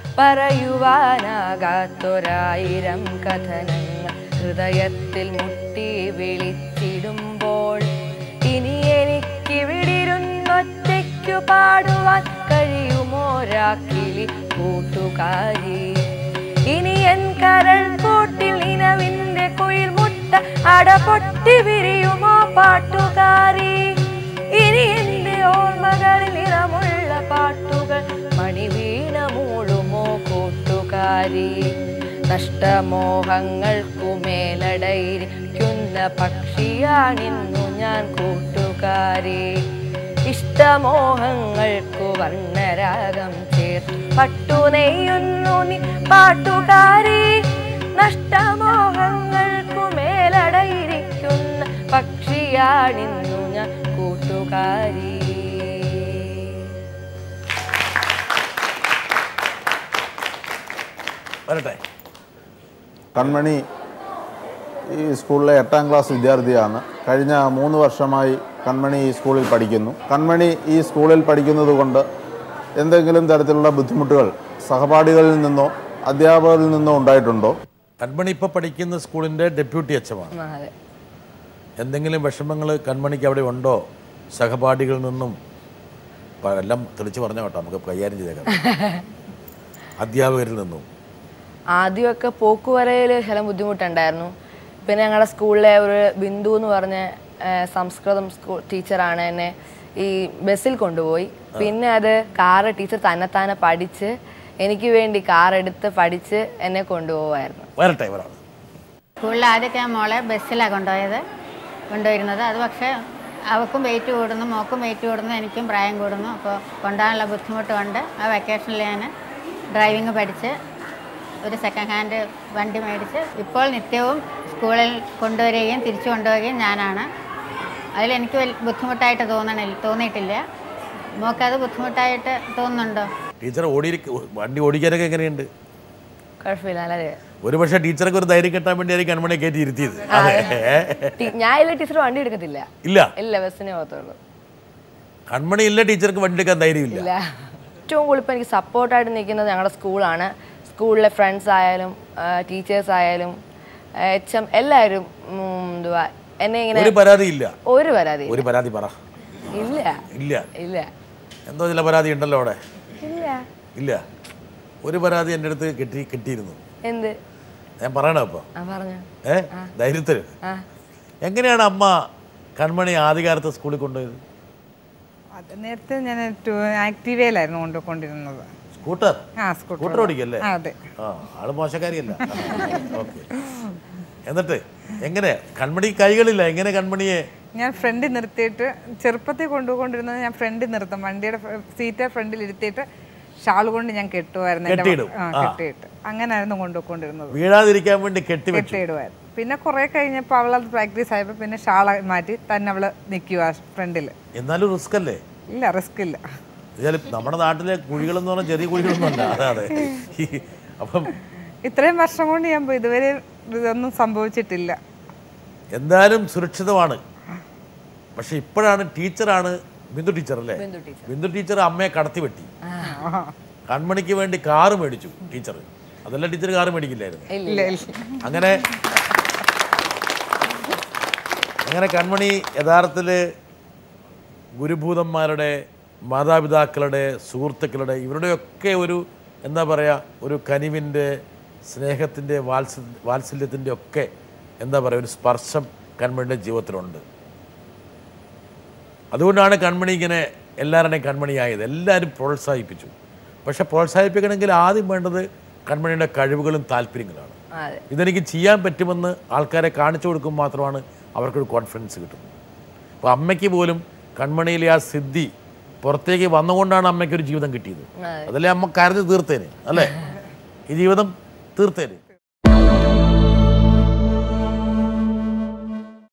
പറയുവാനാകാത്തൊരായിരം കഥനങ്ങൾ ഹൃദയത്തിൽ മുട്ടി വിളിച്ചിടുമ്പോൾ ഇനി എനിക്ക് വിടിരുന്നൊറ്റയ്ക്കു പാടുവാൻ കഴിയുമോരാക്കിളി കൂട്ടുകാരി ഇനി എൻ കരൾ കൂട്ടിൽ നിലവിന്റെ കുയിൽ മുട്ട അടപൊട്ടി വിരിയുമോ പാട്ടുകാരി ഇനി എന്റെ ഓർമ്മകളിൽ നിറമുള്ള പാട്ടുകൾ മണിവീണ മൂളുമോ കൂട്ടുകാരി നഷ്ടമോഹങ്ങൾക്കു മേലടയിരിക്കുന്ന പക്ഷിയാണിന്നു ഞാൻ കൂട്ടുകാരി ഇഷ്ടമോഹങ്ങൾക്കു വർണ്ണരാഗം ചേർത്ത് പട്ടു നെയ്യുന്നു നീ പാട്ടുകാരി നഷ്ടമോഹങ്ങൾക്കു മേലടയിരിക്കുന്ന പക്ഷിയാണിന്നു ഞാൻ കൂട്ടുകാരി വരട്ടെ കൺമണി ഈ സ്കൂളിലെ എട്ടാം ക്ലാസ് വിദ്യാർത്ഥിയാണ് കഴിഞ്ഞ മൂന്ന് വർഷമായി കൺമണി ഈ സ്കൂളിൽ പഠിക്കുന്നു കൺമണി ഈ സ്കൂളിൽ പഠിക്കുന്നത് കൊണ്ട് എന്തെങ്കിലും തരത്തിലുള്ള ബുദ്ധിമുട്ടുകൾ സഹപാഠികളിൽ നിന്നോ അധ്യാപകരിൽ നിന്നോ ഉണ്ടായിട്ടുണ്ടോ കൺമണി ഇപ്പോൾ പഠിക്കുന്ന സ്കൂളിൻ്റെ ഡെപ്യൂട്ടി എച്ചമാണ് ആ, അതെ എന്തെങ്കിലും വിഷമങ്ങൾ കൺമണിക്ക് അവിടെ ഉണ്ടോ സഹപാഠികളിൽ നിന്നും പ- എല്ലാം തെളിച്ച് പറഞ്ഞ കേട്ടോ നമുക്ക് കൈകാര്യം ചെയ്തേക്കാം അധ്യാപകരിൽ നിന്നും ആദ്യമൊക്കെ പോക്കുവരയിൽ ചില ബുദ്ധിമുട്ടുണ്ടായിരുന്നു പിന്നെ ഞങ്ങളുടെ സ്കൂളിലെ ഒരു ബിന്ദു എന്ന് പറഞ്ഞ ആ, സംസ്കൃതം സ്കൂൾ ടീച്ചറാണ് എന്നെ ഈ ബസ്സിൽ കൊണ്ടുപോയി പിന്നെ അത് കാറ് ടീച്ചർ തന്നെത്താനെ പഠിച്ച് എനിക്ക് വേണ്ടി കാർ എടുത്ത് പഠിച്ച് എന്നെ കൊണ്ടുപോകുമായിരുന്നു വരട്ടെ ഒരാൾ സ്കൂളിൽ ആദ്യമൊക്കെ ഞാൻ മോളെ ബസ്സിലാണ് കൊണ്ടുപോയത് കൊണ്ടുവരുന്നത് അത് പക്ഷേ അവൾക്കും വെയിറ്റ് കൂടുന്നു മോക്കും വെയിറ്റ് കൂടുന്നു എനിക്കും പ്രായം കൂടുന്നു അപ്പോൾ കൊണ്ടുപോകാനുള്ള ബുദ്ധിമുട്ട് കൊണ്ട് ആ വെക്കേഷനിൽ ഞാൻ ഡ്രൈവിംഗ് പഠിച്ച് ഒരു സെക്കൻഡ് ഹാൻഡ് വണ്ടി മേടിച്ച് ഇപ്പോൾ നിത്യവും സ്കൂളിൽ കൊണ്ടുവരികയും തിരിച്ചു കൊണ്ടുപോവുകയും ഞാനാണ് അതിലെനിക്ക് വലിയ ബുദ്ധിമുട്ടായിട്ട് തോന്നണില്ല തോന്നിയിട്ടില്ല മോക്കത് ബുദ്ധിമുട്ടായിട്ട് തോന്നുന്നുണ്ടോ ടീച്ചർ ഓടി വണ്ടി ഓടിക്കാനൊക്കെ എങ്ങനെയുണ്ട് കുഴപ്പമില്ല നല്ല ഒരു പക്ഷേ ടീച്ചർക്ക് ഒരു ധൈര്യം കിട്ടാൻ വേണ്ടിയായിരിക്കും കൺമണിയെ കയറ്റി ഇരുത്തിയത് അതെ ടി- ഞാൻ ഇല്ല ടീച്ചർ വണ്ടി എടുക്കത്തില്ല ഇല്ല ഇല്ല ബസ്സിനെ പോകത്തുള്ളൂ കൺമണി ഇല്ല ടീച്ചർക്ക് വണ്ടി എടുക്കാൻ ധൈര്യമില്ല ഇല്ല ഏറ്റവും കൂടുതൽ ഇപ്പോൾ എനിക്ക് സപ്പോർട്ടായിട്ട് നിൽക്കുന്നത് ഞങ്ങളുടെ സ്കൂളാണ് സ്കൂളിലെ ഫ്രണ്ട്സ് ആയാലും ടീച്ചേഴ്സ് ആയാലും എച്ച് എം എല്ലാവരും ഉം, എന്തുവാ എന്നെ ഇങ്ങനെ ഒരു പരാതി ഇല്ല ഒരു പരാതി ഒരു പരാതി പറ ഇല്ല ഇല്ല ഇല്ല എന്തോ ചില പരാതി ഉണ്ടല്ലോ അവിടെ ഇല്ല ഇല്ല ഒരു പരാതി എൻ്റെ അടുത്ത് കിട്ടി കിട്ടിയിരുന്നു എന്ത് ഞാൻ പറയണോ ഇപ്പോൾ ആ പറഞ്ഞു ഏ ധൈര്യത്തിൽ ആ എങ്ങനെയാണ് അമ്മ കൺമണി ആദ്യകാലത്ത് സ്കൂളിൽ കൊണ്ടുപോയത് അത് നേരത്തെ ഞാൻ ആക്റ്റീവയിലായിരുന്നു കൊണ്ടുകൊണ്ടിരുന്നത് സ്കൂട്ടർ ആ സ്കൂട്ടർ സ്കൂട്ടർ ഓടിക്കല്ലേ ആ, അതെ ആ ആള് മോശക്കാരിയല്ല ഓക്കെ എന്നിട്ട് എങ്ങനെ കൺമണി കൈകളില്ല എങ്ങനെ കൺമണിയെ ഞാൻ ഫ്രണ്ടിൽ നിർത്തിയിട്ട് ചെറുപ്പത്തിൽ കൊണ്ടുപോയിക്കൊണ്ടിരുന്നത് ഞാൻ ഫ്രണ്ടിൽ നിർത്തും വണ്ടിയുടെ സീറ്റ് ഫ്രണ്ടിൽ ഇരുത്തിയിട്ട് ഷാൾ കൊണ്ട് ഞാൻ കെട്ടുമായിരുന്നു എൻ്റെ കെട്ടിയിടും. ആ ആ. കെട്ടിയിട്ട് അങ്ങനായിരുന്നു കൊണ്ടുപോയിക്കൊണ്ടിരുന്നത് വീഴാതിരിക്കാൻ വേണ്ടി കെട്ടിവെച്ചു കെട്ടിയിടുമായിരുന്നു പിന്നെ കുറേ കഴിഞ്ഞപ്പോൾ അവളത് പ്രാക്ടീസ് ആയപ്പോൾ പിന്നെ ഷാൾ മാറ്റി തന്നെ അവള് നിൽക്കുക ഫ്രണ്ടിൽ എന്നാലും റിസ്ക് അല്ലേ ഇല്ല റിസ്ക് ഇല്ല ഇതായാലും നമ്മുടെ നാട്ടിലെ കുഴികളെന്ന് പറഞ്ഞാൽ ചെറിയ കുഴികളൊന്നും അല്ല അതെ അതെ ഈ അപ്പം ഇത്രയും വർഷം കൊണ്ട് ഞാൻ പോയി ഇതുവരെ ഇതൊന്നും സംഭവിച്ചിട്ടില്ല എന്തായാലും സുരക്ഷിതമാണ് പക്ഷെ ഇപ്പോഴാണ് ടീച്ചറാണ് ബിന്ദു ടീച്ചർ അല്ലേ ബിന്ദു ടീച്ചർ. ബിന്ദു ടീച്ചർ അമ്മയെ കടത്തി വെട്ടി കൺമണിക്ക് വേണ്ടി കാറ് മേടിച്ചു ടീച്ചർ അതല്ല ടീച്ചർ കാറ് മേടിക്കില്ലായിരുന്നു ഇല്ല ഇല്ല അങ്ങനെ അങ്ങനെ കൺമണി യഥാർത്ഥത്തിൽ ഗുരുഭൂതന്മാരുടെ മാതാപിതാക്കളുടെ സുഹൃത്തുക്കളുടെ ഇവരുടെയൊക്കെ ഒരു എന്താ പറയുക ഒരു കനിവിൻ്റെ സ്നേഹത്തിൻ്റെ വാത്സ വാത്സല്യത്തിൻ്റെ ഒക്കെ എന്താ പറയുക ഒരു സ്പർശം കൺമണിയുടെ ജീവിതത്തിലുണ്ട് അതുകൊണ്ടാണ് കൺമണി ഇങ്ങനെ എല്ലാവരുടെയും കൺമണിയായത് എല്ലാവരും പ്രോത്സാഹിപ്പിച്ചു പക്ഷെ പ്രോത്സാഹിപ്പിക്കണമെങ്കിൽ ആദ്യം വേണ്ടത് കൺമണിയുടെ കഴിവുകളും താല്പര്യങ്ങളാണ് അതെ ഇതെനിക്ക് ചെയ്യാൻ പറ്റുമെന്ന് ആൾക്കാരെ കാണിച്ചു കൊടുക്കുമ്പോൾ മാത്രമാണ് അവർക്കൊരു കോൺഫിഡൻസ് കിട്ടുന്നത് അപ്പോൾ അമ്മയ്ക്ക് പോലും കൺമണിയിലെ ആ സിദ്ധി പുറത്തേക്ക് വന്നുകൊണ്ടാണ് അമ്മയ്ക്കൊരു ജീവിതം കിട്ടിയത് അതെ. അതല്ലേ അമ്മ കരഞ്ഞ് തീർത്തേന് അല്ലേ ഈ ജീവിതം തീർത്തേന്